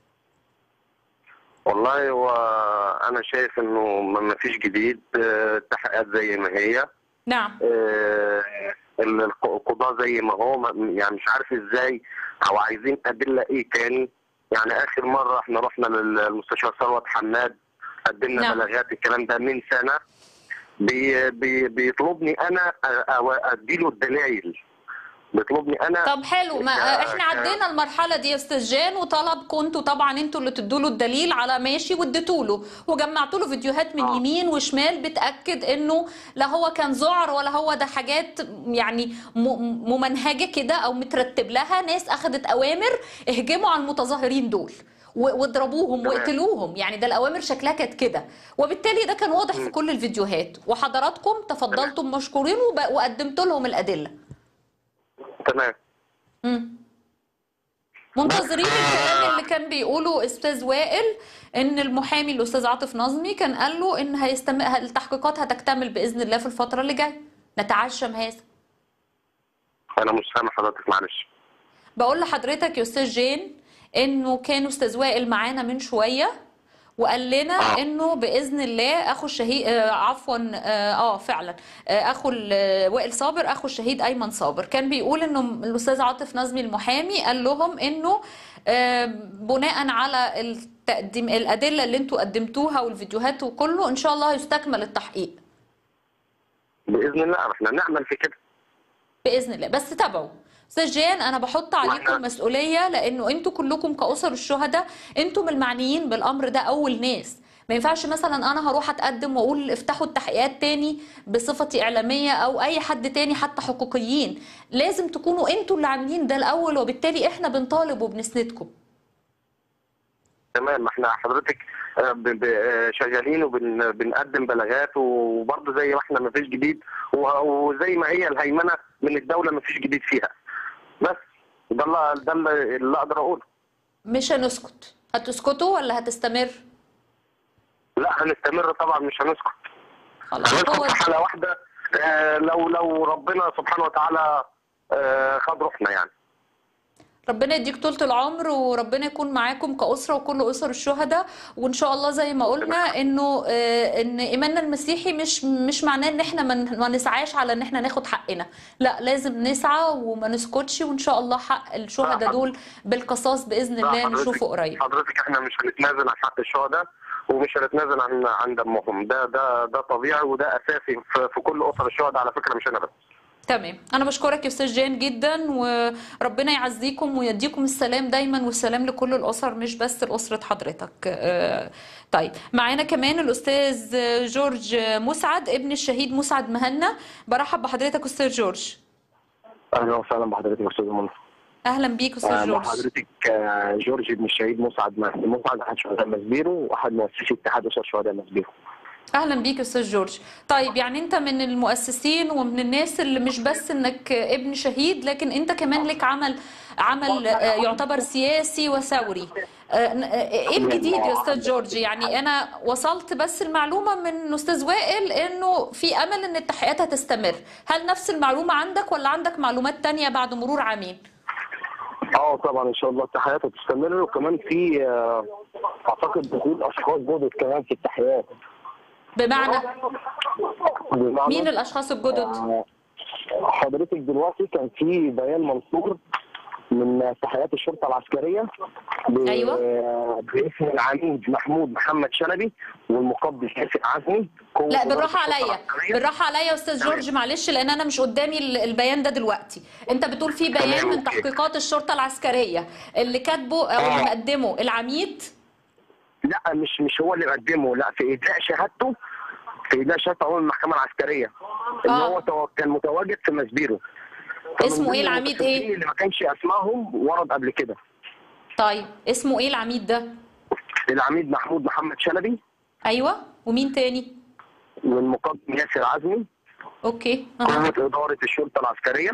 والله هو انا شايف انه ما ما فيش جديد آه، التحقيقات زي ما هي نعم آه، ال- الق- القضاء زي ما هو ما- يعني مش عارف ازاي او عايزين ادله ايه تاني يعني اخر مره احنا رحنا للمستشار ثروت حماد قدمنا نعم. بلاغات الكلام ده من سنه بي بي بيطلبني انا أ- أ- اديله الدلائل بيطلبني انا طب حلو ما ك- احنا ك- عدينا المرحله دي يا استاذ جان وطلبكم انتوا طبعا انتوا اللي تدوا له الدليل على ماشي واديتوا له وجمعتوا له فيديوهات من آه. يمين وشمال بتاكد انه لا هو كان ذعر ولا هو ده حاجات يعني م- ممنهجه كده او مترتب لها ناس اخذت اوامر اهجموا على المتظاهرين دول و- واضربوهم تمام. واقتلوهم يعني ده الاوامر شكلها كانت كده وبالتالي ده كان واضح في كل الفيديوهات وحضراتكم تفضلتم مشكورين وب- وقدمت لهم الادله تمام مم. منتظرين الكلام اللي كان بيقوله استاذ وائل ان المحامي الاستاذ عاطف نظمي كان قال له ان هيستم... التحقيقات هتكتمل باذن الله في الفتره اللي جايه نتعشم هذا انا مش سامع حضرتك معلش بقول لحضرتك يا استاذ جين انه كان استاذ وائل معانا من شويه وقال لنا آه. انه باذن الله اخو الشهيد آه عفوا اه, آه فعلا آه اخو ال- آه، وائل صابر اخو الشهيد ايمن صابر كان بيقول انه الاستاذ عاطف نظمي المحامي قال لهم انه آه بناء على التقديم الادله اللي انتوا قدمتوها والفيديوهات وكله ان شاء الله هيستكمل التحقيق باذن الله احنا نعمل في كده باذن الله بس تابعوا استاذ جان انا بحط عليكم وإحنا- المسؤوليه لانه انتوا كلكم كاسر الشهداء انتم المعنيين بالامر ده اول ناس ما ينفعش مثلا انا هروح اتقدم واقول افتحوا التحقيقات تاني بصفتي اعلاميه او اي حد تاني حتى حقوقيين لازم تكونوا انتوا اللي عاملين ده الاول وبالتالي احنا بنطالب وبنسندكم تمام احنا حضرتك آه، ب- ب- آه، شغالين وبنقدم بلاغات وبرضه زي ما احنا ما فيش جديد و- وزي ما هي الهيمنه من الدوله ما فيش جديد فيها بس ده اللي ده اللي اللي اقدر اقوله مش هنسكت هتسكتوا ولا هتستمر لا هنستمر طبعا مش هنسكت خلاص هنسكت هو في حاله واحده آه، لو لو ربنا سبحانه وتعالى آه، خد روحنا يعني ربنا يديك طولة العمر وربنا يكون معاكم كأسرة وكل أسر الشهداء وإن شاء الله زي ما قلنا إنه آه، إن إيماننا المسيحي مش مش معناه إن إحنا ما ن- ما نسعاش على إن إحنا ناخد حقنا، لا لازم نسعى وما نسكتش وإن شاء الله حق الشهداء دول بالقصاص بإذن لا، الله حضرتك- نشوفه قريب. حضرتك احنا مش هنتنازل عن حق الشهداء ومش هنتنازل عن عن دمهم ده ده ده طبيعي وده اساسي في, في كل اسر الشهداء على فكره مش انا بس تمام أنا بشكرك يا أستاذ جان جدا وربنا يعزيكم ويديكم السلام دايما والسلام لكل الأسر مش بس لأسرة حضرتك. آه، طيب معانا كمان الأستاذ جورج مسعد ابن الشهيد مسعد مهنا برحب بحضرتك أستاذ جورج. اهلا وسهلا بحضرتك يا استاذ منى اهلا بيك استاذ آه، مع جورج حضرتك آه، جورج بن الشهيد مسعد مهدي مسعد احد شهداء مسبيرو واحد مؤسسي اتحاد اسر شهداء مسبيرو اهلا بيك استاذ جورج طيب يعني انت من المؤسسين ومن الناس اللي مش بس انك ابن شهيد لكن انت كمان لك عمل عمل آه، يعتبر سياسي وثوري آه، ن- آه، ايه الجديد يا استاذ جورج يعني انا وصلت بس المعلومه من استاذ وائل انه في امل ان التحقيقات هتستمر هل نفس المعلومه عندك ولا عندك معلومات تانية بعد مرور عامين اه طبعا ان شاء الله التحيات هتستمر وكمان في آه، اعتقد دخول اشخاص جدد كمان في التحيات بمعنى بمعنى مين الاشخاص الجدد آه، حضرتك دلوقتي كان في بيان منصور من تحيات الشرطه العسكريه ب- أيوة. باسم العميد محمود محمد شلبي والمقدس ياسر عزمي قوة لا إدارة بالراحه الشرطة عليا العسكرية. بالراحه عليا يا استاذ جورج معلش لان انا مش قدامي ال- البيان ده دلوقتي انت بتقول في بيان تمام، من أوكي. تحقيقات الشرطه العسكريه اللي كاتبه او اللي آه. مقدمه العميد لا مش مش هو اللي قدمه لا في اداء شهادته في اداء شهادته امام المحكمه العسكريه ان آه. هو تو- كان متواجد في مسبيرو فمن اسمه ضمن إيه العميد إيه؟ المتسجلين اللي ما كانش اسمائهم ورد قبل كده طيب اسمه ايه العميد ده العميد محمود محمد شلبي ايوه ومين تاني والمقدم ياسر عزمي اوكي أه. قوة إدارة الشرطة العسكرية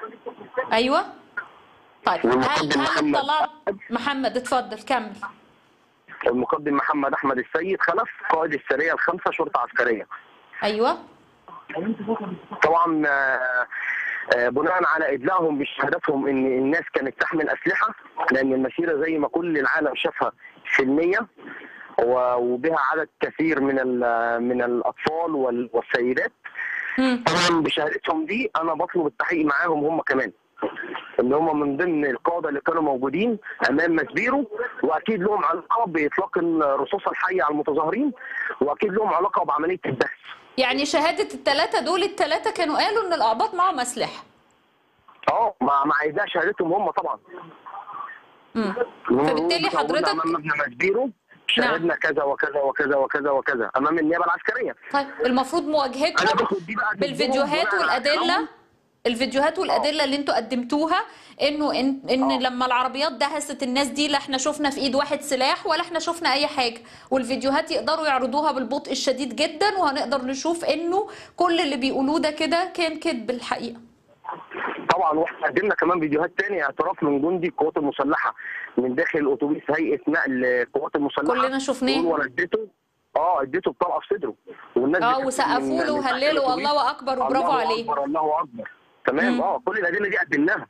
ايوه طيب هل والمقدم هل محمد. اطلعت محمد اتفضل كمل المقدم محمد احمد السيد خلف قائد السريه الخامسه شرطه عسكريه ايوه طبعا آه، آه، بناء على ادلائهم بشهادتهم ان الناس كانت تحمل اسلحه لان المسيره زي ما كل العالم شافها سلميه و- وبها عدد كثير من ال- من الاطفال وال- والسيدات مم. طبعا بشهادتهم دي انا بطلب التحقيق معاهم هم كمان ان هم من ضمن القاده اللي كانوا موجودين امام مسبيرو واكيد لهم علاقه باطلاق الرصاصه الحيه على المتظاهرين واكيد لهم علاقه بعمليه الدهس يعني شهاده الثلاثه دول الثلاثه كانوا قالوا ان الاقباط معهم اسلحه اه مع مع ايداع شهادتهم هم طبعا مم. فبالتالي وموجودة حضرتك امام مبنى مسبيرو شاهدنا كذا وكذا وكذا وكذا وكذا امام النيابه العسكريه طيب المفروض انا مواجهتكم باخد دي بقى بالفيديوهات بناء على والادله كلامهم. الفيديوهات والادله اللي انتوا قدمتوها انه ان, إن آه. لما العربيات دهست الناس دي لا احنا شفنا في ايد واحد سلاح ولا احنا شفنا اي حاجه والفيديوهات يقدروا يعرضوها بالبطء الشديد جدا وهنقدر نشوف انه كل اللي بيقولوه ده كده كان كذب الحقيقه طبعا واحنا قدمنا كمان فيديوهات تانية اعتراف من جندي القوات المسلحه من داخل الاتوبيس هيئه نقل القوات المسلحه كلنا شفناه. يقول وانا اديته اه اديته بطلقه في صدره والناس اه بتكتب وسقفوا من- له من تحت وهللوا الأتوبيس، الله اكبر وبرافو الله عليه اكبر الله اكبر تمام مم. اه كل الادله دي قدمناها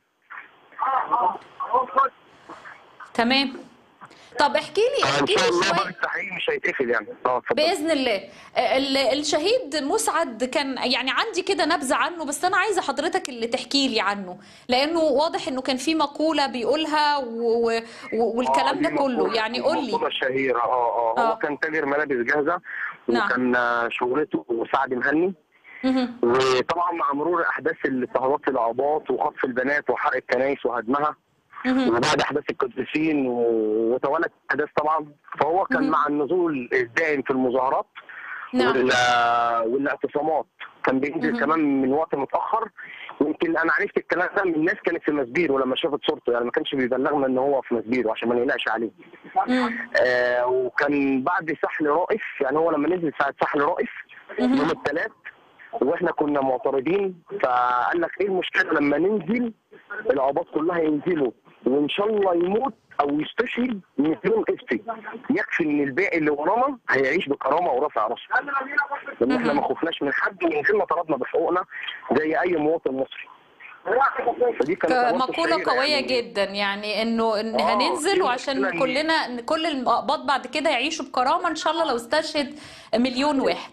تمام طب احكي لي ان احكي شاء لي الله باب شويه التحقيق مش هيتقفل يعني اه اتفضل باذن الله ال- الشهيد مسعد كان يعني عندي كده نبذه عنه بس انا عايزه حضرتك اللي تحكي لي عنه لانه واضح انه كان في مقوله بيقولها و... و... والكلام آه، ده دي كله مقولة- يعني قول لي مقولة شهيرة اه اه آه. هو كان تاجر ملابس جاهزة نعم. وكان آه، شغلته سعد مهني مهم. وطبعا مع مرور احداث الاضطهادات في العباط وخطف البنات وحرق الكنائس وهدمها مهم. وبعد احداث القديسين و- وتوالت الاحداث طبعا فهو كان مهم. مع النزول الدائم في المظاهرات نعم وال- والاعتصامات كان بينزل مهم. كمان من وقت متاخر يمكن انا عرفت الكلام ده من ناس كانت في مسبيرو لما شافت صورته يعني ما كانش بيبلغنا ان هو في مسبيرو عشان ما نقلقش عليه مم. آه وكان بعد سحل رائف يعني هو لما نزل ساعه سحل رائف مهم. يوم الثلاث واحنا كنا معترضين فقال لك ايه المشكله لما ننزل العباط كلها ينزلوا وان شاء الله يموت او يستشهد مليون قفتي يكفي ان الباقي اللي ورانا هيعيش بكرامه ورافع راسه لان احنا ما خفناش من حد ونزلنا طلبنا بحقوقنا زي اي مواطن مصري فدي كانت ك- عبارة مقولة شهيرة قوية يعني. جدا يعني انه ان آه، هننزل دي وعشان مشكلة إن- كلنا إن كل الاقباط بعد كده يعيشوا بكرامة ان شاء الله لو استشهد مليون واحد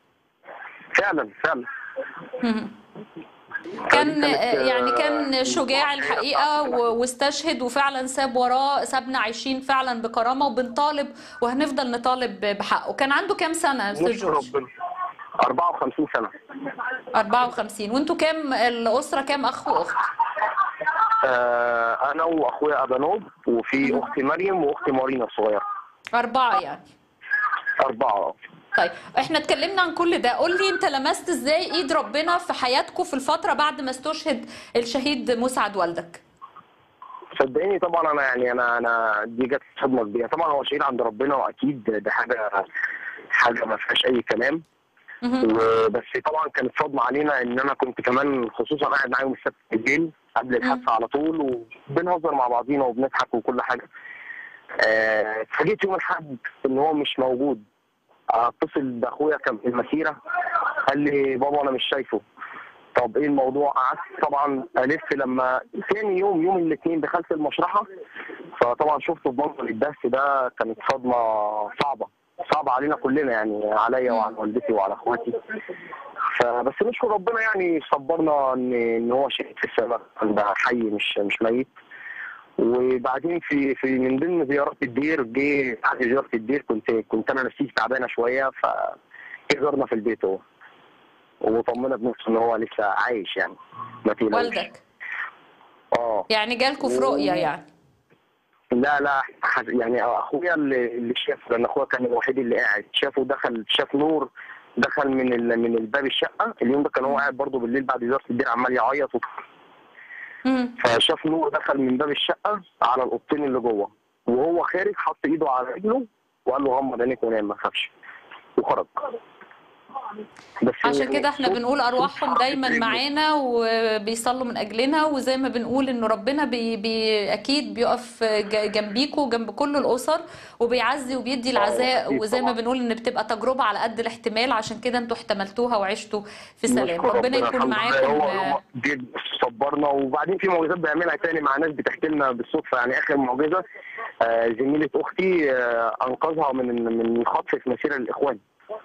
فعلا فعلا مهم. كان فدي كانت، يعني كان آه، شجاع المواجهة الحقيقة بتاعت و- واستشهد وفعلا ساب وراه سابنا عايشين فعلا بكرامة وبنطالب وهنفضل نطالب بحقه كان عنده كام سنة يا استاذ نشكر جورج؟ ربنا 54 سنه 54 وانتوا كام الأسرة كام أخ وأخت؟ آه انا واخويا ابانوب وفي اختي مريم واختي مارينا الصغيره أربعة يعني اربعه طيب احنا اتكلمنا عن كل ده قول لي انت لمست ازاي ايد ربنا في حياتكم في الفترة بعد ما استشهد الشهيد مسعد والدك صدقيني طبعا انا يعني انا انا دي جت صدمه كبيره طبعا هو شهيد عند ربنا واكيد ده حاجه حاجه ما فيهاش اي كلام مهم. وبس طبعا كانت صدمه علينا ان انا كنت كمان خصوصا قاعد معاهم السبت بالليل قبل الحادثه على طول وبنهزر مع بعضينا وبنضحك وكل حاجه آه، اتفاجئت يوم الاحد ان هو مش موجود اتصل باخويا كان في المسيره قال لي بابا انا مش شايفه طب ايه الموضوع قعدت طبعا الف لما ثاني يوم يوم الاثنين دخلت المشرحه فطبعا شفته بمنظر الدهس ده كانت صدمه صعبه صعبه علينا كلنا يعني عليا وعلى والدتي وعلى اخواتي فبس نشكر ربنا يعني صبرنا ان ان هو شهيد في السماء ده حي مش مش ميت وبعدين في في من ضمن زيارات الدير جه بعد زياره الدير كنت كنت انا نفسيتي تعبانه شويه ف جه زارنا في البيت هو وطمنا بنفسه ان هو لسه عايش يعني ما تقلقش والدك اه يعني جالكوا في رؤية يعني لا لا حز- يعني اخويا اللي اللي شافه لان اخويا كان الوحيد اللي قاعد شافه دخل شاف نور دخل من ال... من الباب الشقه اليوم ده كان هو قاعد برضه بالليل بعد زياره الدير عمال يعيط وك- مم. فشاف نور دخل من باب الشقه على الاوضتين اللي جوه وهو خارج حط ايده على رجله وقال له غمض عينيك ونام ما تخافش وخرج بس عشان كده احنا صوت- بنقول ارواحهم صوت دايما حركة معانا وبيصلوا من اجلنا وزي ما بنقول انه ربنا بي بي اكيد بيقف ج- جنبيكوا وجنب كل الاسر وبيعزي وبيدي العزاء أكيد وزي ما طبعاً. بنقول ان بتبقى تجربه على قد الاحتمال عشان كده انتوا احتملتوها وعشتوا في سلام نشكر ربنا يكون الحمد لله. معاكم هو هو جد صبرنا وبعدين في معجزات بيعملها تاني مع ناس بتحكي لنا بالصدفه يعني اخر معجزه آه، زميله اختي آه، انقذها من من خطف في مسيره الاخوان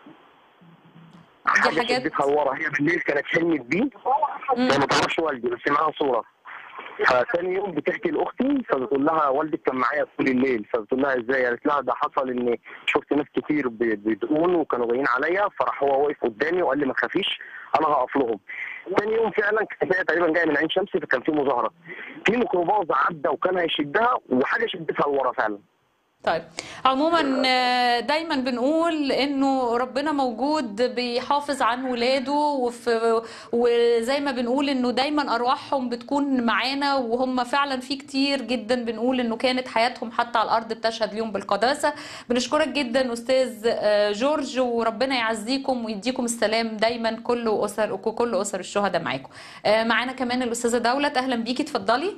دي حاجه حاجات شدتها لورا هي بالليل كانت حلمت بيه هي ما تعرفش والدي بس معاها صوره فتاني يوم بتحكي لاختي فبتقول لها والدك كان معايا طول الليل فبتقول لها ازاي قالت لها ده حصل ان شفت ناس كتير ب- بتقول وكانوا جايين عليا فراح هو واقف قدامي وقال لي ما تخافيش انا هقف لهم تاني يوم فعلا كانت هي تقريبا جايه من عين شمس فكان في مظاهره في ميكروباص عدى وكان هيشدها وحاجه شدتها لورا فعلا طيب عموما آه، دايما بنقول انه ربنا موجود بيحافظ عن ولاده وفي وزي ما بنقول انه دايما ارواحهم بتكون معانا وهم فعلا في كتير جدا بنقول انه كانت حياتهم حتى على الارض بتشهد اليوم بالقداسه بنشكرك جدا استاذ آه، جورج وربنا يعزيكم ويديكم السلام دايما كل اسر وكل اسر الشهداء معاكم آه، معانا كمان الاستاذه دولت اهلا بيكي اتفضلي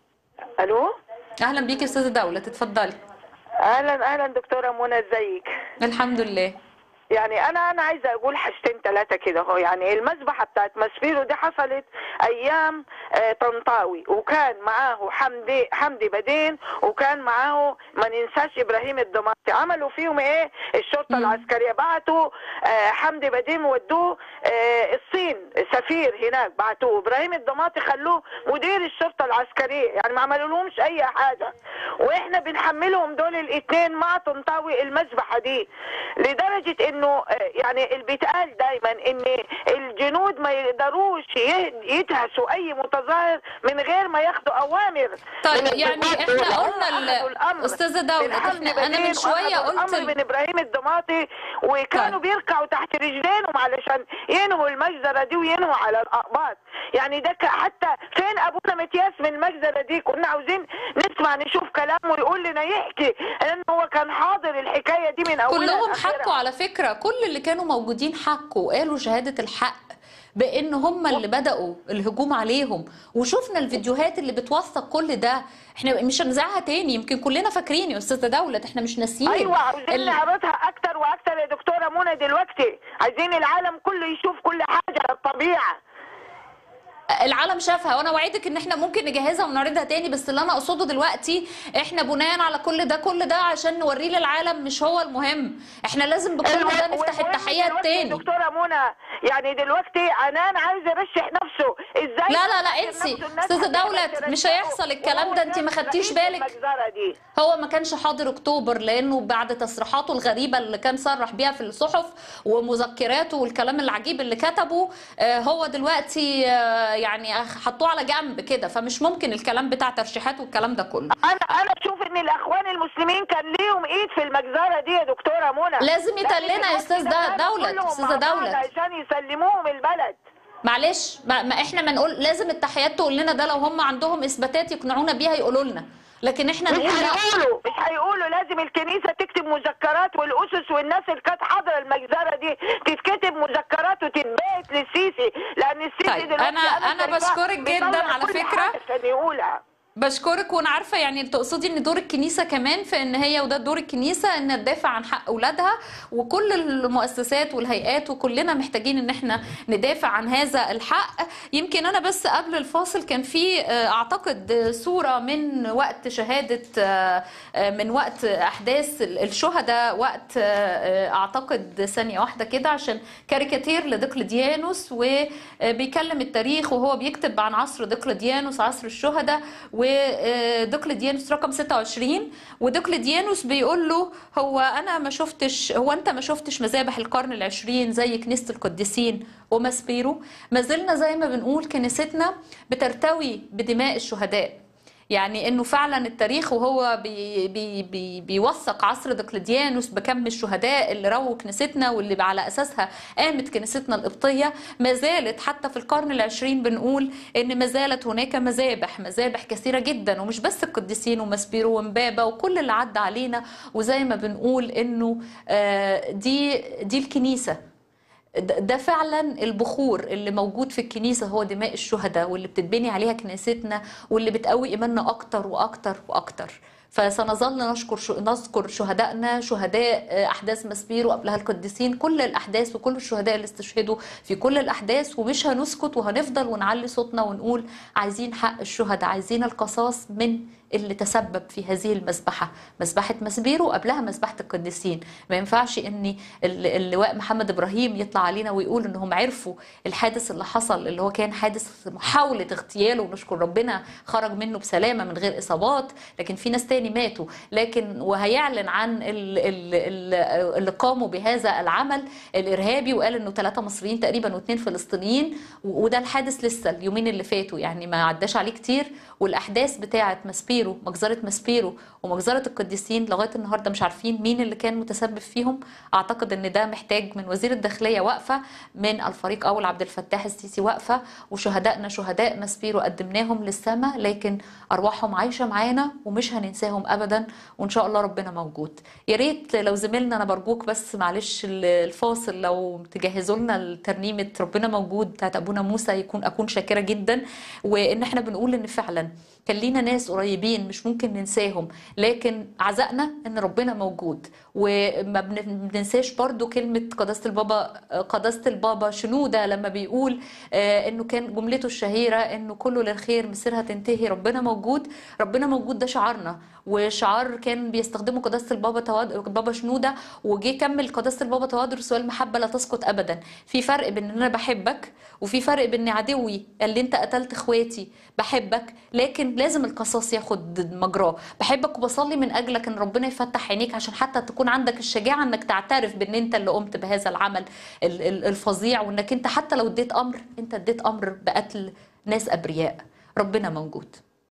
الو اهلا بيكي استاذه دولت اتفضلي اهلا اهلا دكتوره منى ازيك الحمد لله يعني انا انا عايزه اقول حاجتين ثلاثه كده اهو يعني المذبحه بتاعت مسفيرو دي حصلت ايام آه، طنطاوي وكان معاه حمدي حمدي بدين وكان معاه ما ننساش ابراهيم الضماطي عملوا فيهم ايه الشرطه العسكريه بعتوا آه، حمدي بدين ودوه آه، الصين سفير هناك بعتوه ابراهيم الضماطي خلوه مدير الشرطه العسكريه يعني ما عملوا لهمش اي حاجه واحنا بنحملهم دول الاثنين مع طنطاوي المذبحه دي لدرجه انه آه، يعني اللي بيتقال دايما ان الجنود ما يقدروش يه- يدهسوا اي متظاهر من غير ما ياخدوا اوامر طيب من يعني الضباط احنا دول. قلنا ال- أخذوا الأمر أستاذة دولة، من حمدي إحنا- أنا من بدين شوية وأخذوا قلت الامر ال- من ابراهيم الضماطي وكانوا بيركعوا تحت رجلينهم علشان ينهوا المجزره دي وينهوا على الاقباط يعني ده ك- حتى فين ابونا متياس من المجزره دي كنا عاوزين نسمع نشوف كلامه يقول لنا يحكي ان هو كان حاضر الحكايه دي من اولها كلهم لآخرها. حكوا على فكرة كل اللي كانوا موجودين حكوا وقالوا شهادة الحق بان هم اللي بدأوا الهجوم عليهم وشفنا الفيديوهات اللي بتوثق كل ده احنا مش هنذاعها تاني يمكن كلنا فاكرين يا استاذة دولة احنا مش ناسيين ايوه عاوزين ال- نعرضها اكتر واكتر يا دكتوره منى دلوقتي عايزين العالم كله يشوف كل حاجه على الطبيعه العالم شافها وانا وعدك ان احنا ممكن نجهزها ونعرضها تاني بس اللي انا اقصده دلوقتي احنا بناء على كل ده كل ده عشان نوريه للعالم مش هو المهم احنا لازم بكل ده نفتح والمهم التحية دلوقتي التاني دكتوره منى يعني دلوقتي عنان عايز يرشح نفسه ازاي لا لا لا يرشح انسي نفسه؟ الناس استاذة هتقدر دولت مش ترشحه هيحصل الكلام ده انت ما وهو خدتيش رئيس بالك المجزرة دي هو ما كانش حاضر اكتوبر لانه بعد تصريحاته الغريبه اللي كان صرح بيها في الصحف ومذكراته والكلام العجيب اللي كتبه آه، هو دلوقتي آه، يعني حطوه على جنب كده فمش ممكن الكلام بتاع ترشيحات والكلام ده كله انا انا اشوف ان الاخوان المسلمين كان ليهم ايد في المجزره دي يا دكتوره منى لازم يتقلنا يا استاذ ده دولت كلهم استاذه مع بعض دولت عشان يسلموهم البلد معلش ما, ما احنا ما نقول لازم التحيات تقول لنا ده لو هم عندهم اثباتات يقنعونا بيها يقولوا لنا لكن احنا مش نقول لا هيقولوا مش هيقولوا لازم الكنيسه تكتب مذكرات والاسس والناس اللي كانت حاضره المجزره دي تتكتب مذكرات وتتبعت للسيسي لان السيسي طيب، دلوقتي أنا- أنا شايفاه بشكرك جداً بيطلع على كل فكرة. حاجة عشان يقولها بشكرك وانا عارفه يعني تقصدي ان دور الكنيسه كمان في ان هي وده دور الكنيسه ان تدافع عن حق اولادها وكل المؤسسات والهيئات وكلنا محتاجين ان احنا ندافع عن هذا الحق يمكن انا بس قبل الفاصل كان في آه، اعتقد صوره من وقت شهاده آه، آه، من وقت احداث الشهداء وقت آه، آه، اعتقد ثانيه واحده كده عشان كاريكاتير لدقلديانوس وبيكلم التاريخ وهو بيكتب عن عصر دقلديانوس عصر الشهداء ودقلديانوس رقم 26 ودقلديانوس بيقول له هو انا ما شفتش هو انت ما شفتش مذابح القرن العشرين زي كنيسه القديسين وماسبيرو ما زلنا زي ما بنقول كنيستنا بترتوي بدماء الشهداء يعني انه فعلا التاريخ وهو بي بي بي بيوثق عصر دقلديانوس بكم الشهداء اللي رووا كنيستنا واللي على اساسها قامت كنيستنا القبطيه ما زالت حتى في القرن العشرين بنقول ان ما زالت هناك مذابح مذابح كثيره جدا ومش بس القديسين ومسبيرو ومبابا وكل اللي عدى علينا وزي ما بنقول انه آه، دي دي الكنيسه ده ده فعلا البخور اللي موجود في الكنيسة هو دماء الشهداء واللي بتتبني عليها كنيستنا واللي بتقوي إيماننا أكتر وأكتر وأكتر فسنظل نشكر شو نذكر شهدائنا شهداء آه، احداث مسبير وقبلها القديسين كل الاحداث وكل الشهداء اللي استشهدوا في كل الاحداث ومش هنسكت وهنفضل ونعلي صوتنا ونقول عايزين حق الشهداء عايزين القصاص من اللي تسبب في هذه المذبحة مذبحة مسبير وقبلها مذبحة القديسين ما ينفعش ان ال- اللواء محمد ابراهيم يطلع علينا ويقول انهم عرفوا الحادث اللي حصل اللي هو كان حادث محاولة اغتياله ونشكر ربنا خرج منه بسلامة من غير اصابات لكن في ناس تاني ماتوا لكن وهيعلن عن ال- ال- ال- اللي قاموا بهذا العمل الارهابي وقال انه ثلاثة مصريين تقريبا واثنين فلسطينيين و- وده الحادث لسه اليومين اللي فاتوا يعني ما عداش عليه كتير والاحداث بتاعه ماسبيرو مجزره ماسبيرو ومجزره القديسين لغايه النهارده مش عارفين مين اللي كان متسبب فيهم اعتقد ان ده محتاج من وزير الداخليه وقفه من الفريق اول عبد الفتاح السيسي وقفه وشهدائنا شهداء ماسبيرو قدمناهم للسماء لكن ارواحهم عايشه معانا ومش هننساهم ابدا وان شاء الله ربنا موجود يا ريت لو زميلنا انا برجوك بس معلش الفاصل لو تجهزوا لنا ترنيمه ربنا موجود بتاعت ابونا موسى يكون اكون شاكره جدا وان احنا بنقول ان فعلا كان لينا ناس قريبين مش ممكن ننساهم لكن عزقنا ان ربنا موجود وما بن- بننساش برضو كلمة قداسة البابا قداسة البابا شنودة لما بيقول آه، انه كان جملته الشهيرة انه كله للخير مصيرها تنتهي ربنا موجود ربنا موجود ده شعارنا وشعار كان بيستخدمه قداسة البابا تواد... بابا شنودة وجي كمل قداسة البابا توادر سؤال المحبة لا تسقط ابدا في فرق بين ان انا بحبك وفي فرق بين عدوي اللي انت قتلت اخواتي بحبك لكن لازم القصاص ياخد مجراه بحبك وبصلي من اجلك ان ربنا يفتح عينيك عشان حتى تكون عندك الشجاعه انك تعترف بان انت اللي قمت بهذا العمل ال- ال- الفظيع وانك انت حتى لو اديت امر انت اديت امر بقتل ناس ابرياء ربنا موجود